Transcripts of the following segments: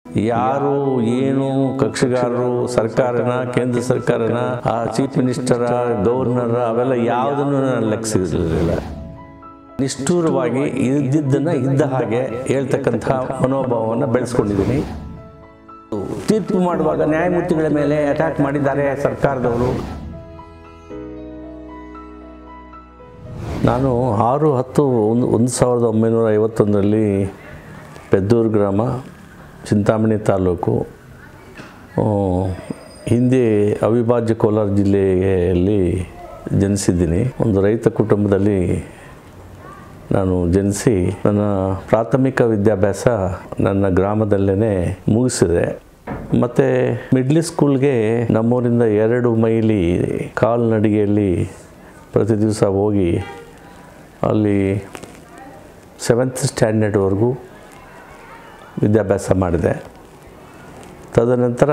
ಯಾರು ಏನು ಕಕ್ಷಿಗಾರರು ಸರ್ಕಾರನ ಕೇಂದ್ರ ಸರ್ಕಾರನ ಆ ಚೀಫ್ ಮಿನಿಸ್ಟರ ಗವರ್ನರ್ ಅವೆಲ್ಲ ಯಾವುದನ್ನು ನಾನು ಲೆಕ್ಕಿಸಿರಲಿಲ್ಲ ನಿಷ್ಠೂರವಾಗಿ ಇದ್ದಿದ್ದನ್ನು ಇದ್ದ ಹಾಗೆ ಹೇಳ್ತಕ್ಕಂಥ ಮನೋಭಾವವನ್ನು ಬೆಳೆಸ್ಕೊಂಡಿದ್ದೀನಿ ತೀರ್ಪು ಮಾಡುವಾಗ ನ್ಯಾಯಮೂರ್ತಿಗಳ ಮೇಲೆ ಅಟ್ಯಾಕ್ ಮಾಡಿದ್ದಾರೆ ಸರ್ಕಾರದವರು ನಾನು ಆರು ಹತ್ತು ಒಂದು ಒಂದು ಸಾವಿರದ ಒಂಬೈನೂರ ಐವತ್ತೊಂದರಲ್ಲಿ ಪೆದ್ದೂರು ಗ್ರಾಮ ಚಿಂತಾಮಣಿ ತಾಲೂಕು ಆ, ಹಿಂದೆ ಅವಿಭಾಜ್ಯ ಕೋಲಾರ ಜಿಲ್ಲೆಯಲ್ಲಿ ಜನಿಸಿದ್ದೀನಿ ಒಂದು ರೈತ ಕುಟುಂಬದಲ್ಲಿ ನಾನು ಜನಿಸಿ ನನ್ನ ಪ್ರಾಥಮಿಕ ವಿದ್ಯಾಭ್ಯಾಸ ನನ್ನ ಗ್ರಾಮದಲ್ಲೇ ಮುಗಿಸಿದೆ ಮತ್ತು ಮಿಡ್ಲ್ ಸ್ಕೂಲ್ಗೆ ನಮ್ಮೂರಿಂದ ಎರಡು ಮೈಲಿ ಕಾಲ್ನಡಿಗೆಯಲ್ಲಿ ಪ್ರತಿ ದಿವಸ ಹೋಗಿ ಅಲ್ಲಿ ಸೆವೆಂತ್ ಸ್ಟ್ಯಾಂಡರ್ಡ್ವರೆಗೂ ವಿದ್ಯಾಭ್ಯಾಸ ಮಾಡಿದೆ ತದನಂತರ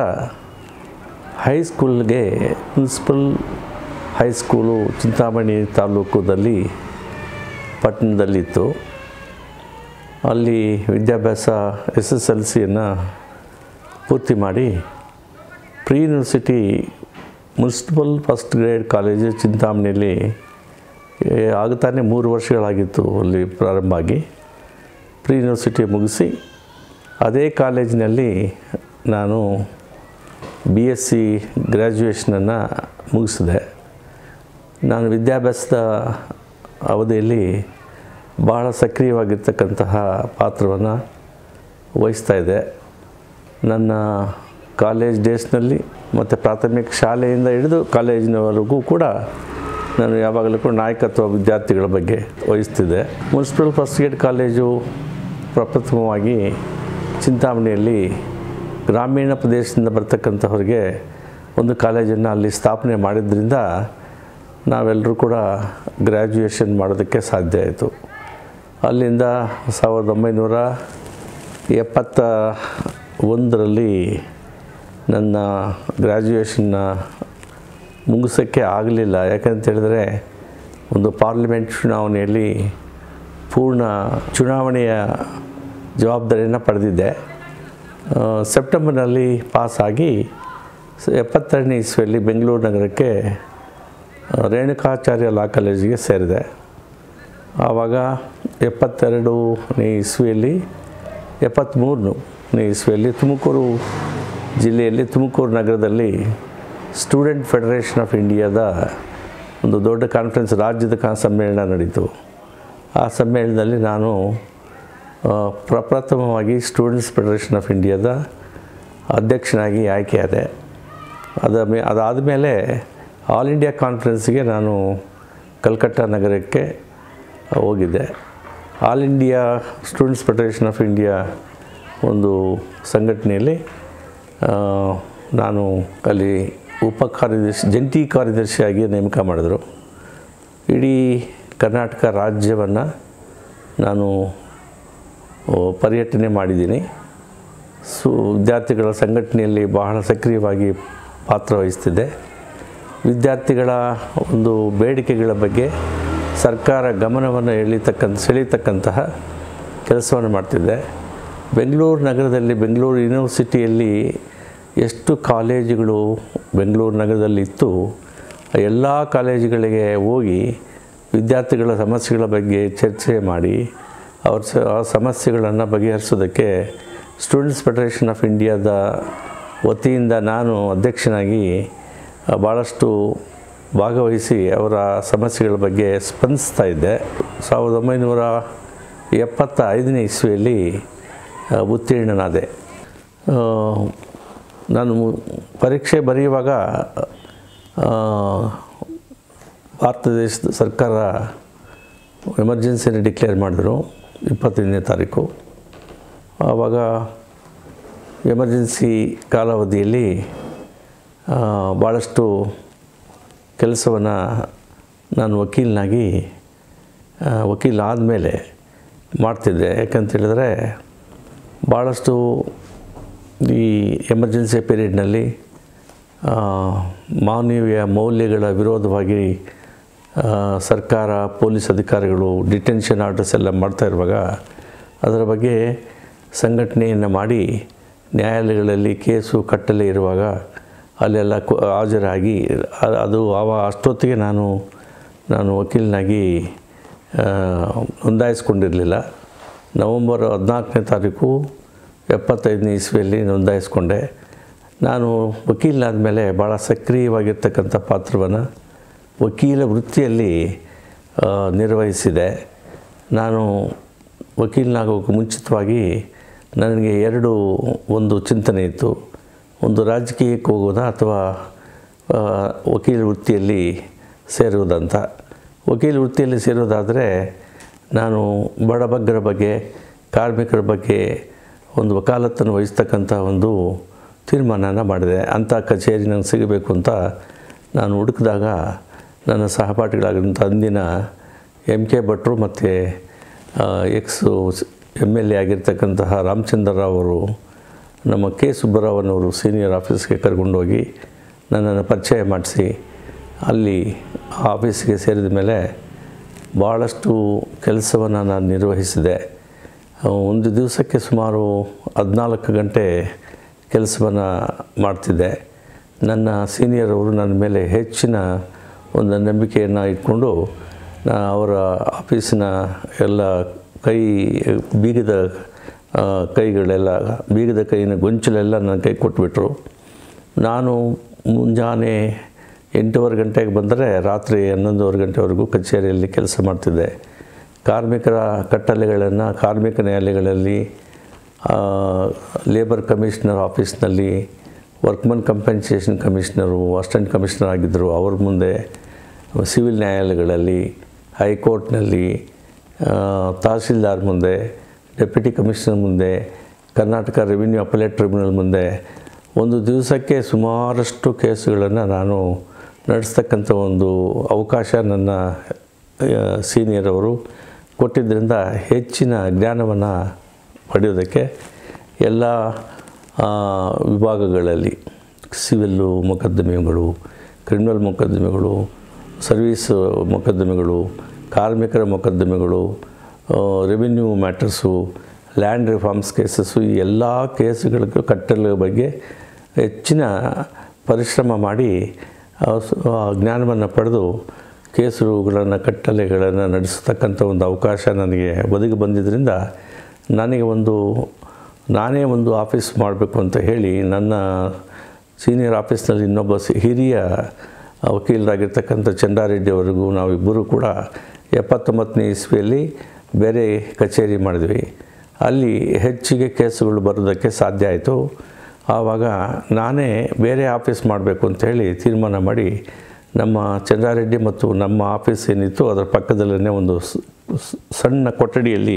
ಹೈಸ್ಕೂಲ್ಗೆ ಮುನ್ಸಿಪಲ್ ಹೈಸ್ಕೂಲು ಚಿಂತಾಮಣಿ ತಾಲೂಕುದಲ್ಲಿ ಪಟ್ಟಣದಲ್ಲಿತ್ತು ಅಲ್ಲಿ ವಿದ್ಯಾಭ್ಯಾಸ ಎಸ್ ಎಸ್ ಎಲ್ ಸಿಯನ್ನು ಪೂರ್ತಿ ಮಾಡಿ pre university municipal first grade college ಚಿಂತಾಮಣಿಯಲ್ಲಿ ಏ, ಆಗುತ್ತಾನೆ ಮೂರು ವರ್ಷಗಳಾಗಿತ್ತು ಅಲ್ಲಿ ಪ್ರಾರಂಭ ಆಗಿ ಪ್ರೀ ಯೂನಿವರ್ಸಿಟಿ ಮುಗಿಸಿ ಅದೇ ಕಾಲೇಜಿನಲ್ಲಿ ನಾನು ಬಿ ಎಸ್ ಸಿ ಗ್ರ್ಯಾಜುಯೇಷನನ್ನು ಮುಗಿಸಿದೆ ನಾನು ವಿದ್ಯಾಭ್ಯಾಸದ ಅವಧಿಯಲ್ಲಿ ಬಹಳ ಸಕ್ರಿಯವಾಗಿರ್ತಕ್ಕಂತಹ ಪಾತ್ರವನ್ನು ವಹಿಸ್ತಾ ಇದ್ದೆ ನನ್ನ ಕಾಲೇಜ್ ಡೇಸ್ನಲ್ಲಿ ಮತ್ತು ಪ್ರಾಥಮಿಕ ಶಾಲೆಯಿಂದ ಹಿಡಿದು ಕಾಲೇಜಿನವರೆಗೂ ಕೂಡ ನಾನು ಯಾವಾಗಲೂ ಕೂಡ ನಾಯಕತ್ವ ವಿದ್ಯಾರ್ಥಿಗಳ ಬಗ್ಗೆ ವಹಿಸ್ತಿದ್ದೆ ಮುನ್ಸಿಪಲ್ ಫಸ್ಟ್ ಗ್ರೇಡ್ ಕಾಲೇಜು ಪ್ರಪ್ರಥಮವಾಗಿ ಚಿಂತಾಮಣಿಯಲ್ಲಿ ಗ್ರಾಮೀಣ ಪ್ರದೇಶದಿಂದ ಬರ್ತಕ್ಕಂಥವ್ರಿಗೆ ಒಂದು ಕಾಲೇಜನ್ನು ಅಲ್ಲಿ ಸ್ಥಾಪನೆ ಮಾಡಿದ್ರಿಂದ ನಾವೆಲ್ಲರೂ ಕೂಡ ಗ್ರ್ಯಾಜುಯೇಷನ್ ಮಾಡೋದಕ್ಕೆ ಸಾಧ್ಯ ಆಯಿತು ಅಲ್ಲಿಂದ ಸಾವಿರದ ಒಂಬೈನೂರ ಎಪ್ಪತ್ತ ಒಂದರಲ್ಲಿ ನನ್ನ ಗ್ರ್ಯಾಜುಯೇಷನ್ನ ಮುಗಿಸೋಕ್ಕೆ ಆಗಲಿಲ್ಲ ಯಾಕಂತ ಹೇಳಿದ್ರೆ ಒಂದು ಪಾರ್ಲಿಮೆಂಟ್ ಚುನಾವಣೆಯಲ್ಲಿ ಪೂರ್ಣ ಚುನಾವಣೆಯ ಜವಾಬ್ದಾರಿಯನ್ನು ಪಡೆದಿದ್ದೆ ಆ, ಸೆಪ್ಟೆಂಬರ್ನಲ್ಲಿ ಪಾಸಾಗಿ ಸ- ಎಪ್ಪತ್ತೆರಡನೇ ಇಸ್ವಿಯಲ್ಲಿ ಬೆಂಗಳೂರು ನಗರಕ್ಕೆ ಆ, ರೇಣುಕಾಚಾರ್ಯ ಲಾ ಕಾಲೇಜಿಗೆ ಸೇರಿದೆ ಆವಾಗ ಎಪ್ಪತ್ತೆರಡನೇ ಇಸ್ವಿಯಲ್ಲಿ ಎಪ್ಪತ್ತ್ಮೂರನೇ ಇಸ್ವಿಯಲ್ಲಿ ತುಮಕೂರು ಜಿಲ್ಲೆಯಲ್ಲಿ ತುಮಕೂರು ನಗರದಲ್ಲಿ ಸ್ಟೂಡೆಂಟ್ ಫೆಡರೇಷನ್ ಆಫ್ ಇಂಡಿಯಾದ ಒಂದು ದೊಡ್ಡ ಕಾನ್ಫರೆನ್ಸ್ ರಾಜ್ಯದ ಕಾ ಸಮ್ಮೇಳನ ನಡೀತು ಆ ಸಮ್ಮೇಳನದಲ್ಲಿ ನಾನು ಆ, ಪ್ರಪ್ರಥಮವಾಗಿ ಸ್ಟೂಡೆಂಟ್ಸ್ ಫೆಡರೇಷನ್ ಆಫ್ ಇಂಡಿಯಾದ ಅಧ್ಯಕ್ಷನಾಗಿ ಆಯ್ಕೆಯಾದೆ ಅದ ಮೇ ಅದಾದ ಮೇಲೆ ಆಲ್ ಇಂಡಿಯಾ ಕಾನ್ಫರೆನ್ಸ್ಗೆ ನಾನು ಕಲ್ಕಟ್ಟ ನಗರಕ್ಕೆ ಹೋಗಿದ್ದೆ all India students federation of India ಒಂದು ಸಂಘಟನೆಯಲ್ಲಿ ಆ, ನಾನು ಅಲ್ಲಿ ಉಪ ಕಾರ್ಯದರ್ಶಿ ಜಂಟಿ ಕಾರ್ಯದರ್ಶಿಯಾಗಿ ನೇಮಕ ಮಾಡಿದರು ಇಡೀ ಕರ್ನಾಟಕ ರಾಜ್ಯವನ್ನು ನಾನು ಆ, ಪರ್ಯಟನೆ ಮಾಡಿದ್ದೀನಿ ಸು ವಿದ್ಯಾರ್ಥಿಗಳ ಸಂಘಟನೆಯಲ್ಲಿ ಬಹಳ ಸಕ್ರಿಯವಾಗಿ ಪಾತ್ರ ವಹಿಸ್ತಿದ್ದೆ ವಿದ್ಯಾರ್ಥಿಗಳ ಒಂದು ಬೇಡಿಕೆಗಳ ಬಗ್ಗೆ ಸರ್ಕಾರ ಗಮನವನ್ನು ಎಳಿತಕ್ಕಂಥ ಸೆಳೀತಕ್ಕಂತಹ ಕೆಲಸವನ್ನು ಮಾಡ್ತಿದ್ದೆ ಬೆಂಗಳೂರು ನಗರದಲ್ಲಿ ಬೆಂಗಳೂರು ಯೂನಿವರ್ಸಿಟಿಯಲ್ಲಿ ಎಷ್ಟು ಕಾಲೇಜುಗಳು ಬೆಂಗಳೂರು ನಗರದಲ್ಲಿ ಇತ್ತು ಆ ಎಲ್ಲ ಕಾಲೇಜುಗಳಿಗೆ ಹೋಗಿ ವಿದ್ಯಾರ್ಥಿಗಳ ಸಮಸ್ಯೆಗಳ ಬಗ್ಗೆ ಚರ್ಚೆ ಮಾಡಿ ಅವ್ರ ಸ ಆ ಸಮಸ್ಯೆಗಳನ್ನು ಬಗೆಹರಿಸೋದಕ್ಕೆ ಸ್ಟೂಡೆಂಟ್ಸ್ ಫೆಡರೇಷನ್ ಆಫ್ ಇಂಡಿಯಾದ ವತಿಯಿಂದ ನಾನು ಅಧ್ಯಕ್ಷನಾಗಿ ಆ, ಭಾಳಷ್ಟು ಭಾಗವಹಿಸಿ ಅವರ ಸಮಸ್ಯೆಗಳ ಬಗ್ಗೆ ಸ್ಪಂದಿಸ್ತಾ ಇದ್ದೆ ಸಾವಿರದ ಒಂಬೈನೂರ ಎಪ್ಪತ್ತ ಐದನೇ ಇಸ್ವಿಯಲ್ಲಿ ಆ, ಉತ್ತೀರ್ಣನಾದೆ ಆ, ನಾನು ಮು- ಪರೀಕ್ಷೆ ಬರೆಯುವಾಗ ಆ, ಭಾರತ ದೇಶದ ಸರ್ಕಾರ ಎಮರ್ಜೆನ್ಸಿನ ಡಿಕ್ಲೇರ್ ಮಾಡಿದ್ರು ಇಪ್ಪತ್ತೈದನೇ ತಾರೀಕು ಆವಾಗ ಎಮರ್ಜೆನ್ಸಿ ಕಾಲಾವಧಿಯಲ್ಲಿ ಆ, ಭಾಳಷ್ಟು ಕೆಲಸವನ್ನು ನಾನು ವಕೀಲನಾಗಿ ಆ, ವಕೀಲ ಆದಮೇಲೆ ಮಾಡ್ತಿದ್ದೆ ಯಾಕಂತ ಹೇಳಿದ್ರೆ ಭಾಳಷ್ಟು ಈ ಎಮರ್ಜೆನ್ಸಿ ಪೀರಿಯಡ್ನಲ್ಲಿ ಆ, ಮಾನವೀಯ ಮೌಲ್ಯಗಳ ವಿರೋಧವಾಗಿ ಆ, ಸರ್ಕಾರ ಪೊಲೀಸ್ ಅಧಿಕಾರಿಗಳು ಡಿಟೆನ್ಷನ್ ಆರ್ಡರ್ಸ್ ಎಲ್ಲ ಮಾಡ್ತಾ ಇರುವಾಗ ಅದರ ಬಗ್ಗೆ ಸಂಘಟನೆಯನ್ನು ಮಾಡಿ ನ್ಯಾಯಾಲಯಗಳಲ್ಲಿ ಕೇಸು ಕಟ್ಟಲೆ ಇರುವಾಗ ಅಲ್ಲೆಲ್ಲ ಕು ಹಾಜರಾಗಿ ಅ- ಅದು ಆವ ಅಷ್ಟೊತ್ತಿಗೆ ನಾನು ನಾನು ವಕೀಲನಾಗಿ ಆ, ನೋಂದಾಯಿಸ್ಕೊಂಡಿರಲಿಲ್ಲ ನವಂಬರ್ ಹದಿನಾಲ್ಕನೇ ತಾರೀಕು ಎಪ್ಪತ್ತೈದನೇ ಇಸ್ವಿಯಲ್ಲಿ ನೋಂದಾಯಿಸ್ಕೊಂಡೆ ನಾನು ವಕೀಲನಾದ ಮೇಲೆ ಭಾಳ ಸಕ್ರಿಯವಾಗಿರ್ತಕ್ಕಂಥ ಪಾತ್ರವನ್ನು ವಕೀಲ ವೃತ್ತಿಯಲ್ಲಿ ಆ, ನಿರ್ವಹಿಸಿದೆ ನಾನು ವಕೀಲನಾಗೋಕ್ಕೆ ಮುಂಚಿತವಾಗಿ ನನಗೆ ಎರಡು ಒಂದು ಚಿಂತನೆ ಇತ್ತು ಒಂದು ರಾಜಕೀಯಕ್ಕೆ ಹೋಗೋದಾ ಅಥವಾ ಆ, ವಕೀಲ ವೃತ್ತಿಯಲ್ಲಿ ಸೇರುವುದಂತ ವಕೀಲ ವೃತ್ತಿಯಲ್ಲಿ ಸೇರೋದಾದರೆ ನಾನು ಬಡಬಗ್ಗರ ಬಗ್ಗೆ ಕಾರ್ಮಿಕರ ಬಗ್ಗೆ ಒಂದು ವಕಾಲತ್ತನ್ನು ವಹಿಸ್ತಕ್ಕಂಥ ಒಂದು ತೀರ್ಮಾನನ ಮಾಡಿದೆ ಅಂಥ ಕಚೇರಿ ನನಗೆ ಸಿಗಬೇಕು ಅಂತ ನಾನು ಹುಡುಕಿದಾಗ ನನ್ನ ಸಹಪಾಠಿಗಳಾಗಿದ್ದಂಥ ಅಂದಿನ ಎಮ್ ಕೆ ಭಟ್ರು ಮತ್ತು ಎಕ್ಸು ಎಮ್ ಎಲ್ ಎ ಆಗಿರ್ತಕ್ಕಂತಹ ರಾಮಚಂದ್ರ ರಾವ್ ಅವರು ನಮ್ಮ ಕೆ ಸುಬ್ಬರಾವನವರು ಸೀನಿಯರ್ ಆಫೀಸ್ಗೆ ಕರ್ಕೊಂಡೋಗಿ ನನ್ನನ್ನು ಪರಿಚಯ ಮಾಡಿಸಿ ಅಲ್ಲಿ ಆ ಆಫೀಸ್ಗೆ ಸೇರಿದ ಮೇಲೆ ಭಾಳಷ್ಟು ಕೆಲಸವನ್ನು ನಾನು ನಿರ್ವಹಿಸಿದೆ ಆ, ಒಂದು ದಿವಸಕ್ಕೆ ಸುಮಾರು ಹದಿನಾಲ್ಕು ಗಂಟೆ ಕೆಲಸವನ್ನು ಮಾಡ್ತಿದ್ದೆ ನನ್ನ ಸೀನಿಯರ್ ಅವರು ನನ್ನ ಮೇಲೆ ಹೆಚ್ಚಿನ ಒಂದು ನಂಬಿಕೆಯನ್ನು ಇಟ್ಕೊಂಡು ನಾ ಅವರ ಆಫೀಸಿನ ಎಲ್ಲ ಕೈ ಬೀಗದ ಆ, ಕೈಗಳೆಲ್ಲ ಬೀಗದ ಕೈಯಿನ ಗೊಂಚಲೆಲ್ಲ ನನ್ನ ಕೈ ಕೊಟ್ಬಿಟ್ರು ನಾನು ಮುಂಜಾನೆ ಎಂಟೂವರೆ ಗಂಟೆಗೆ ಬಂದರೆ ರಾತ್ರಿ ಹನ್ನೊಂದುವರೆ ಗಂಟೆವರೆಗೂ ಕಚೇರಿಯಲ್ಲಿ ಕೆಲಸ ಮಾಡ್ತಿದ್ದೆ ಕಾರ್ಮಿಕರ ಕಟ್ಟಲೆಗಳನ್ನು ಕಾರ್ಮಿಕ ನ್ಯಾಯಾಲಯಗಳಲ್ಲಿ ಆ, ಲೇಬರ್ ಕಮಿಷನರ್ ಆಫೀಸ್ನಲ್ಲಿ workman compensation commissioner assistant commissioner ಆಗಿದ್ದರು ಅವ್ರ ಮುಂದೆ ಸಿವಿಲ್ ನ್ಯಾಯಾಲಯಗಳಲ್ಲಿ ಹೈಕೋರ್ಟ್ನಲ್ಲಿ ಆ, ತಹಸೀಲ್ದಾರ್ ಮುಂದೆ ಡೆಪ್ಯೂಟಿ ಕಮಿಷನರ್ ಮುಂದೆ ಕರ್ನಾಟಕ ರೆವಿನ್ಯೂ ಅಪಲೇಟ್ ಟ್ರಿಬ್ಯುನಲ್ ಮುಂದೆ ಒಂದು ದಿವಸಕ್ಕೆ ಸುಮಾರಷ್ಟು ಕೇಸುಗಳನ್ನು ನಾನು ನಡೆಸ್ತಕ್ಕಂಥ ಒಂದು ಅವಕಾಶ ನನ್ನ ಸೀನಿಯರ್ ಅವರು ಕೊಟ್ಟಿದ್ದರಿಂದ ಹೆಚ್ಚಿನ ಜ್ಞಾನವನ್ನು ಪಡೆಯೋದಕ್ಕೆ ಎಲ್ಲ ಆ, ವಿಭಾಗಗಳಲ್ಲಿ ಸಿವಿಲ್ಲು ಮೊಕದ್ದಮೆಗಳು ಕ್ರಿಮಿನಲ್ ಮೊಕದ್ದಮೆಗಳು ಸರ್ವೀಸ್ ಮೊಕದ್ದಮೆಗಳು ಕಾರ್ಮಿಕರ ಮೊಕದ್ದಮೆಗಳು revenue matters land reforms cases ಈ ಎಲ್ಲ ಕೇಸುಗಳಿಗೂ ಕಟ್ಟಲ ಬಗ್ಗೆ ಹೆಚ್ಚಿನ ಪರಿಶ್ರಮ ಮಾಡಿ ಆ ಸ- ಆ ಜ್ಞಾನವನ್ನು ಪಡೆದು ಕೇಸುಗಳನ್ನು ಕಟ್ಟಲೆಗಳನ್ನು ನಡೆಸತಕ್ಕಂಥ ಒಂದು ಅವಕಾಶ ನನಗೆ ಒದಗಿ ಬಂದಿದ್ದರಿಂದ ನನಗೆ ಒಂದು ನಾನೇ ಒಂದು ಆಫೀಸ್ ಮಾಡಬೇಕು ಅಂತ ಹೇಳಿ ನನ್ನ ಸೀನಿಯರ್ ಆಫೀಸ್ನಲ್ಲಿ ಇನ್ನೊಬ್ಬ ಸಿ- ಹಿರಿಯ ವಕೀಲರಾಗಿರ್ತಕ್ಕಂಥ ಚಂದಾರೆಡ್ಡಿ ಅವರಿಗೂ ನಾವಿಬ್ಬರೂ ಕೂಡ ಎಪ್ಪತ್ತೊಂಬತ್ತನೇ ಇಸ್ವಿಯಲ್ಲಿ ಬೇರೆ ಕಚೇರಿ ಮಾಡಿದ್ವಿ ಅಲ್ಲಿ ಹೆಚ್ಚಿಗೆ ಕೇಸುಗಳು ಬರೋದಕ್ಕೆ ಸಾಧ್ಯ ಆಯಿತು ಆವಾಗ ನಾನೇ ಬೇರೆ ಆಫೀಸ್ ಮಾಡಬೇಕು ಅಂತ ಹೇಳಿ ತೀರ್ಮಾನ ಮಾಡಿ ನಮ್ಮ ಚಂದ್ರಾರೆಡ್ಡಿ ಮತ್ತು ನಮ್ಮ ಆಫೀಸ್ ಏನಿತ್ತು ಅದರ ಪಕ್ಕದಲ್ಲೇ ಒಂದು ಸ್- ಸ್- ಸಣ್ಣ ಕೊಠಡಿಯಲ್ಲಿ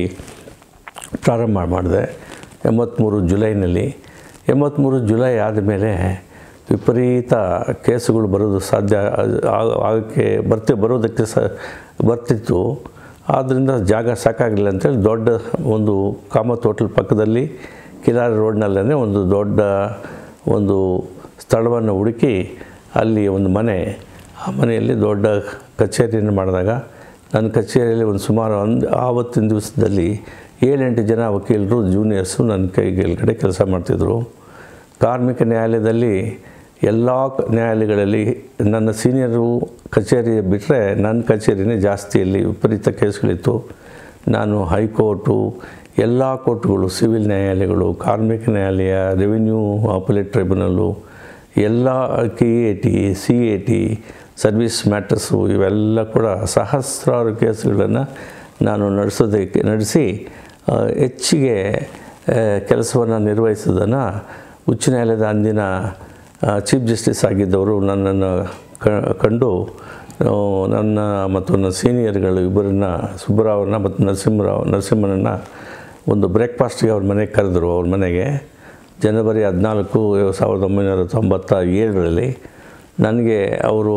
ಪ್ರಾರಂಭ ಮಾಡಿದೆ ಎಂಬತ್ತ್ಮೂರು ಜುಲೈನಲ್ಲಿ ಎಂಬತ್ತ್ಮೂರು ಜುಲೈ ಆದಮೇಲೆ ವಿಪರೀತ ಕೇಸುಗಳು ಬರೋದು ಸಾಧ್ಯ ಆ- ಆಗಕ್ಕೆ ಬರ್ತಿ ಬರೋದಕ್ಕೆ ಸ ಬರ್ತಿತ್ತು ಆದ್ದರಿಂದ ಜಾಗ ಸಾಕಾಗಲಿಲ್ಲ ಅಂತೇಳಿ ದೊಡ್ಡ ಒಂದು ಕಾಮತ್ ಹೋಟೆಲ್ ಪಕ್ಕದಲ್ಲಿ ಕಿಲಾರ ರೋಡ್ನಲ್ಲೇ ಒಂದು ದೊಡ್ಡ ಒಂದು ಸ್ಥಳವನ್ನು ಹುಡುಕಿ ಅಲ್ಲಿ ಒಂದು ಮನೆ ಆ ಮನೆಯಲ್ಲಿ ದೊಡ್ಡ ಕಚೇರಿಯನ್ನು ಮಾಡಿದಾಗ ನನ್ನ ಕಚೇರಿಯಲ್ಲಿ ಒಂದು ಸುಮಾರು ಒಂದು ಆವತ್ತಿನ ದಿವಸದಲ್ಲಿ ಏಳೆಂಟು ಜನ ವಕೀಲರು ಜೂನಿಯರ್ಸು ನನ್ನ ಕೈ ಕೆಳಗಡೆ ಕೆಲಸ ಮಾಡ್ತಿದ್ರು ಕಾರ್ಮಿಕ ನ್ಯಾಯಾಲಯದಲ್ಲಿ ಎಲ್ಲ ಕ- ನ್ಯಾಯಾಲಯಗಳಲ್ಲಿ ನನ್ನ ಸೀನಿಯರು ಕಚೇರಿ ಬಿಟ್ಟರೆ ನನ್ನ ಕಚೇರಿನೇ ಜಾಸ್ತಿಯಲ್ಲಿ ವಿಪರೀತ ಕೇಸ್ಗಳಿತ್ತು ನಾನು ಹೈಕೋರ್ಟು ಎಲ್ಲ ಕೋರ್ಟ್ಗಳು ಸಿವಿಲ್ ನ್ಯಾಯಾಲಯಗಳು ಕಾರ್ಮಿಕ ನ್ಯಾಯಾಲಯ ರೆವಿನ್ಯೂ ಅಪಲೇಟ್ ಟ್ರೈಬ್ಯುನಲ್ಲು ಎಲ್ಲ K A T C A T service matters ಇವೆಲ್ಲ ಕೂಡ ಸಹಸ್ರಾರು ಕೇಸುಗಳನ್ನು ನಾನು ನಡೆಸೋದಕ್ಕೆ ನಡೆಸಿ ಆ, ಹೆಚ್ಚಿಗೆ ಕೆಲಸವನ್ನು ನಿರ್ವಹಿಸೋದನ್ನು ಉಚ್ಚ ನ್ಯಾಯಾಲಯದ ಅಂದಿನ ಚೀಫ್ ಜಸ್ಟಿಸ್ ಆಗಿದ್ದವರು ನನ್ನನ್ನು ಕ- ಕಂಡು ಆ, ನನ್ನ ಮತ್ತು ನನ್ನ ಸೀನಿಯರ್ಗಳು ಇಬ್ಬರನ್ನ ಸುಬ್ಬರಾವನ್ನ ಮತ್ತು ನರಸಿಂಹರಾವ್ ನರಸಿಂಹನನ್ನು ಒಂದು ಬ್ರೇಕ್ಫಾಸ್ಟ್ಗೆ ಅವ್ರ ಮನೆಗೆ ಕರೆದರು ಅವ್ರ ಮನೆಗೆ ಜನವರಿ ಹದಿನಾಲ್ಕು ಸಾವಿರದ ಒಂಬೈನೂರ ತೊಂಬತ್ತ ಏಳರಲ್ಲಿ ನನಗೆ ಅವರು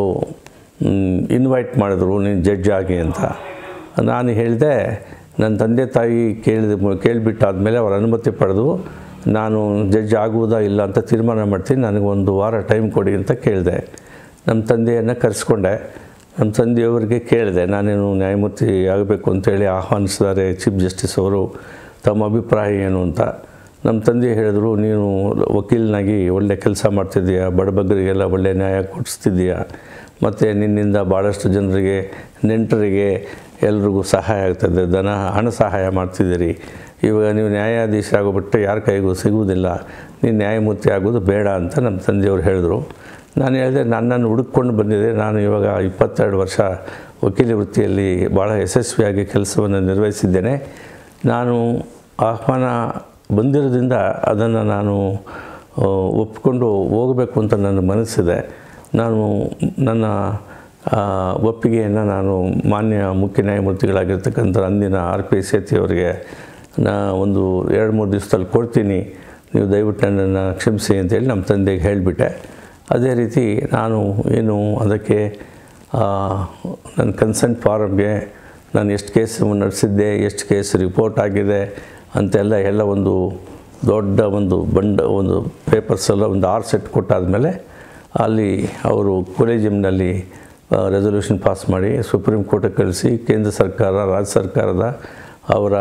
ಇನ್ವೈಟ್ ಮಾಡಿದ್ರು ನೀನು ಜಡ್ಜ್ ಆಗಿ ಅಂತ ನಾನು ಹೇಳಿದೆ ನನ್ನ ತಂದೆ ತಾಯಿ ಕೇಳಿದ ಕೇಳಿಬಿಟ್ಟಾದಮೇಲೆ ಅವರ ಅನುಮತಿ ಪಡೆದು ನಾನು ಜಡ್ಜ್ ಆಗುವುದಾ ಇಲ್ಲ ಅಂತ ತೀರ್ಮಾನ ಮಾಡ್ತೀನಿ ನನಗೆ ಒಂದು ವಾರ ಟೈಮ್ ಕೊಡಿ ಅಂತ ಕೇಳಿದೆ ನಮ್ಮ ತಂದೆಯನ್ನು ಕರೆಸ್ಕೊಂಡೆ ನಮ್ಮ ತಂದೆಯವರಿಗೆ ಕೇಳಿದೆ ನಾನೇನು ನ್ಯಾಯಮೂರ್ತಿ ಆಗಬೇಕು ಅಂತೇಳಿ ಆಹ್ವಾನಿಸಿದ್ದಾರೆ ಚೀಫ್ ಜಸ್ಟಿಸ್ ಅವರು ತಮ್ಮ ಅಭಿಪ್ರಾಯ ಏನು ಅಂತ ನಮ್ಮ ತಂದೆ ಹೇಳಿದ್ರು ನೀನು ವಕೀಲನಾಗಿ ಒಳ್ಳೆ ಕೆಲಸ ಮಾಡ್ತಿದ್ದೀಯಾ ಬಡಬಗ್ಗರಿಗೆಲ್ಲ ಒಳ್ಳೆ ನ್ಯಾಯ ಕೊಡಿಸ್ತಿದ್ದೀಯಾ ಮತ್ತು ನಿನ್ನಿಂದ ಭಾಳಷ್ಟು ಜನರಿಗೆ ನೆಂಟರಿಗೆ ಎಲ್ರಿಗೂ ಸಹಾಯ ಆಗ್ತದೆ ಧನ ಹಣ ಸಹಾಯ ಮಾಡ್ತಿದ್ದೀರಿ ಇವಾಗ ನೀವು ನ್ಯಾಯಾಧೀಶ ಆಗೋಬಿಟ್ಟು ಯಾರ ಕೈಗೂ ಸಿಗುವುದಿಲ್ಲ ನೀನು ನ್ಯಾಯಮೂರ್ತಿ ಆಗೋದು ಬೇಡ ಅಂತ ನಮ್ಮ ತಂದೆಯವರು ಹೇಳಿದ್ರು ನಾನು ಹೇಳಿದೆ ನನ್ನನ್ನು ಹುಡುಕೊಂಡು ಬಂದಿದೆ ನಾನು ಇವಾಗ ಇಪ್ಪತ್ತೆರಡು ವರ್ಷ ವಕೀಲಿ ವೃತ್ತಿಯಲ್ಲಿ ಭಾಳ ಯಶಸ್ವಿಯಾಗಿ ಕೆಲಸವನ್ನು ನಿರ್ವಹಿಸಿದ್ದೇನೆ ನಾನು ಆಹ್ವಾನ ಬಂದಿರೋದ್ರಿಂದ ಅದನ್ನು ನಾನು ಆ, ಒಪ್ಪಿಕೊಂಡು ಹೋಗಬೇಕು ಅಂತ ನನ್ನ ಮನಸ್ಸಿದೆ ನಾನು ನನ್ನ ಆ, ಒಪ್ಪಿಗೆಯನ್ನು ನಾನು ಮಾನ್ಯ ಮುಖ್ಯ ನ್ಯಾಯಮೂರ್ತಿಗಳಾಗಿರ್ತಕ್ಕಂಥ ಅಂದಿನ ಆರ್ ಪಿ ಸೇತಿಯವರಿಗೆ ನಾ ಒಂದು ಎರಡು ಮೂರು ದಿವಸದಲ್ಲಿ ಕೊಡ್ತೀನಿ ನೀವು ದಯವಿಟ್ಟು ನನ್ನನ್ನು ಕ್ಷಮಿಸಿ ಅಂತೇಳಿ ನಮ್ಮ ತಂದೆಗೆ ಹೇಳಿಬಿಟ್ಟೆ ಅದೇ ರೀತಿ ನಾನು ಏನು ಅದಕ್ಕೆ ಆ, ನನ್ನ ಕನ್ಸೆಂಟ್ ಫಾರಮ್ಗೆ ನಾನು ಎಷ್ಟು ಕೇಸ್ ನಡೆಸಿದ್ದೆ ಎಷ್ಟು ಕೇಸ್ ರಿಪೋರ್ಟ್ ಆಗಿದೆ ಅಂತೆಲ್ಲ ಎಲ್ಲ ಒಂದು ದೊಡ್ಡ ಒಂದು ಬಂಡ ಒಂದು ಪೇಪರ್ಸ್ ಎಲ್ಲ ಒಂದು ಆರು ಸೆಟ್ ಕೊಟ್ಟಾದಮೇಲೆ ಅಲ್ಲಿ ಅವರು ಕೊಲೇಜಿಯಮ್ನಲ್ಲಿ ರೆಸೊಲ್ಯೂಷನ್ ಪಾಸ್ ಮಾಡಿ ಸುಪ್ರೀಂ ಕೋರ್ಟಿಗೆ ಕಳಿಸಿ ಕೇಂದ್ರ ಸರ್ಕಾರ ರಾಜ್ಯ ಸರ್ಕಾರದ ಅವರ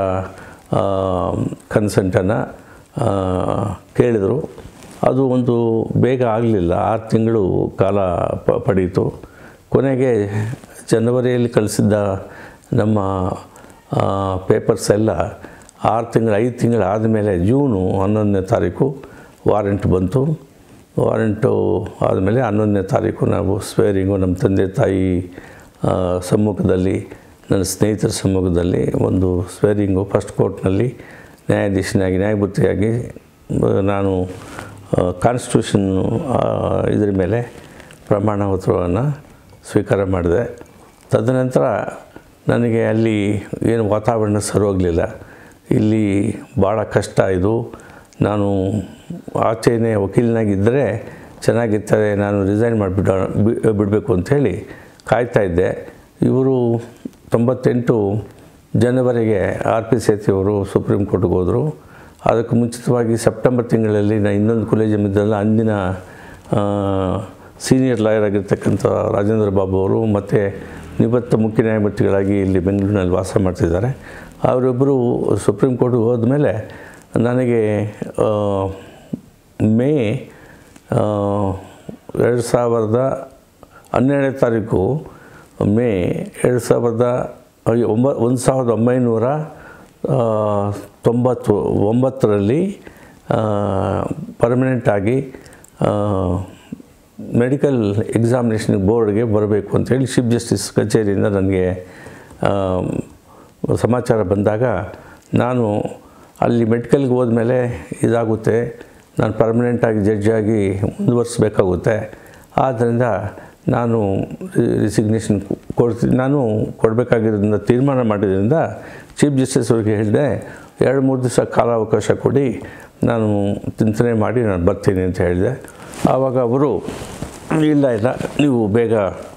ಕನ್ಸೆಂಟನ್ನು ಕೇಳಿದರು ಅದು ಒಂದು ಬೇಗ ಆಗಲಿಲ್ಲ ಆರು ತಿಂಗಳು ಕಾಲ ಪ ಪಡೀತು ಕೊನೆಗೆ ಜನವರಿಯಲ್ಲಿ ಕಳಿಸಿದ್ದ ನಮ್ಮ ಪೇಪರ್ಸ್ ಎಲ್ಲ ಆರು ತಿಂಗಳು ಐದು ತಿಂಗಳು ಆದಮೇಲೆ ಜೂನು ಹನ್ನೊಂದನೇ ತಾರೀಕು ವಾರೆಂಟ್ ಬಂತು ವಾರೆಂಟು ಆದಮೇಲೆ ಹನ್ನೊಂದನೇ ತಾರೀಕು ನಾವು ಸ್ವೇರಿಂಗು ನಮ್ಮ ತಂದೆ ತಾಯಿ ಆ, ಸಮ್ಮುಖದಲ್ಲಿ ನನ್ನ ಸ್ನೇಹಿತರ ಸಮ್ಮುಖದಲ್ಲಿ ಒಂದು ಸ್ವೇರಿಂಗು ಫಸ್ಟ್ ಕೋರ್ಟ್ನಲ್ಲಿ ನ್ಯಾಯಾಧೀಶನಾಗಿ ನ್ಯಾಯಮೂರ್ತಿಯಾಗಿ ಆ, ನಾನು ಕಾನ್ಸ್ಟಿಟ್ಯೂಷನ್ ಇದ್ರ ಮೇಲೆ ಪ್ರಮಾಣ ಪತ್ರವನ್ನು ಸ್ವೀಕಾರ ಮಾಡಿದೆ ತದನಂತರ ನನಗೆ ಅಲ್ಲಿ ಏನು ವಾತಾವರಣ ಸರೋಗಲಿಲ್ಲ ಇಲ್ಲಿ ಭಾಳ ಕಷ್ಟ ಇದು ನಾನು ಆಚೆನೇ ವಕೀಲನಾಗಿದ್ದರೆ ಚೆನ್ನಾಗಿರ್ತಾರೆ ನಾನು ರಿಸೈನ್ ಮಾಡಿಬಿಡ ಬಿಡಬೇಕು ಅಂಥೇಳಿ ಕಾಯ್ತಾ ಇದ್ದೆ ಇವರು ತೊಂಬತ್ತೆಂಟು ಜನವರಿಗೆ ಆರ್ ಪಿ ಸೇತಿಯವರು ಸುಪ್ರೀಂ ಕೋರ್ಟ್ಗೆ ಹೋದರು ಅದಕ್ಕೆ ಮುಂಚಿತವಾಗಿ ಸೆಪ್ಟೆಂಬರ್ ತಿಂಗಳಲ್ಲಿ ನಾನು ಇನ್ನೊಂದು ಕಾಲೇಜ್ ಇದ್ದಲ್ಲ ಅಂದಿನ ಸೀನಿಯರ್ ಲಾಯರ್ ಆಗಿರ್ತಕ್ಕಂಥ ರಾಜೇಂದ್ರ ಬಾಬು ಅವರು ಮತ್ತು ನಿವೃತ್ತ ಮುಖ್ಯ ನ್ಯಾಯಮೂರ್ತಿಗಳಾಗಿ ಇಲ್ಲಿ ಬೆಂಗಳೂರಿನಲ್ಲಿ ವಾಸ ಮಾಡ್ತಿದ್ದಾರೆ ಅವರಿಬ್ಬರು ಸುಪ್ರೀಂ ಕೋರ್ಟ್ಗೆ ಹೋದ್ಮೇಲೆ ನನಗೆ ಆ, ಮೇ ಆ, ಎರಡು ಸಾವಿರದ ಹನ್ನೆರಡನೇ ತಾರೀಕು ಮೇ ಎರಡು ಸಾವಿರದ ಐ- ಒಂಬ ಒಂದು ಸಾವಿರದ ಒಂಬೈನೂರ ಆ, ತೊಂಬತ್ತು ಒಂಬತ್ತರಲ್ಲಿ ಪರ್ಮನೆಂಟಾಗಿ ಮೆಡಿಕಲ್ ಎಕ್ಸಾಮಿನೇಷನ್ ಬೋರ್ಡ್ಗೆ ಬರಬೇಕು ಅಂತೇಳಿ ಚೀಫ್ ಜಸ್ಟಿಸ್ ಕಚೇರಿಯಿಂದ ನನಗೆ ಆ, ಸಮಾಚಾರ ಬಂದಾಗ ನಾನು ಅಲ್ಲಿ ಮೆಡಿಕಲ್ಗೆ ಹೋದ್ಮೇಲೆ ಇದಾಗುತ್ತೆ ನಾನು ಪರ್ಮನೆಂಟಾಗಿ ಜಡ್ಜಾಗಿ ಮುಂದುವರಿಸ್ಬೇಕಾಗುತ್ತೆ ಆದ್ದರಿಂದ ನಾನು ರಿಸಿಗ್ನೇಷನ್ ಕೊಡ್ತೀನಿ ನಾನು ಕೊಡಬೇಕಾಗಿರೋದ್ರಿಂದ ತೀರ್ಮಾನ ಮಾಡಿದ್ರಿಂದ ಚೀಫ್ ಜಸ್ಟಿಸ್ ಅವ್ರಿಗೆ ಹೇಳಿದೆ ಎರಡು ಮೂರು ದಿವಸ ಕಾಲಾವಕಾಶ ಕೊಡಿ ನಾನು ಚಿಂತನೆ ಮಾಡಿ ನಾನು ಬರ್ತೀನಿ ಅಂತ ಹೇಳಿದೆ ಆವಾಗ ಅವರು ಇಲ್ಲ ಇಲ್ಲ ನೀವು ಬೇಗ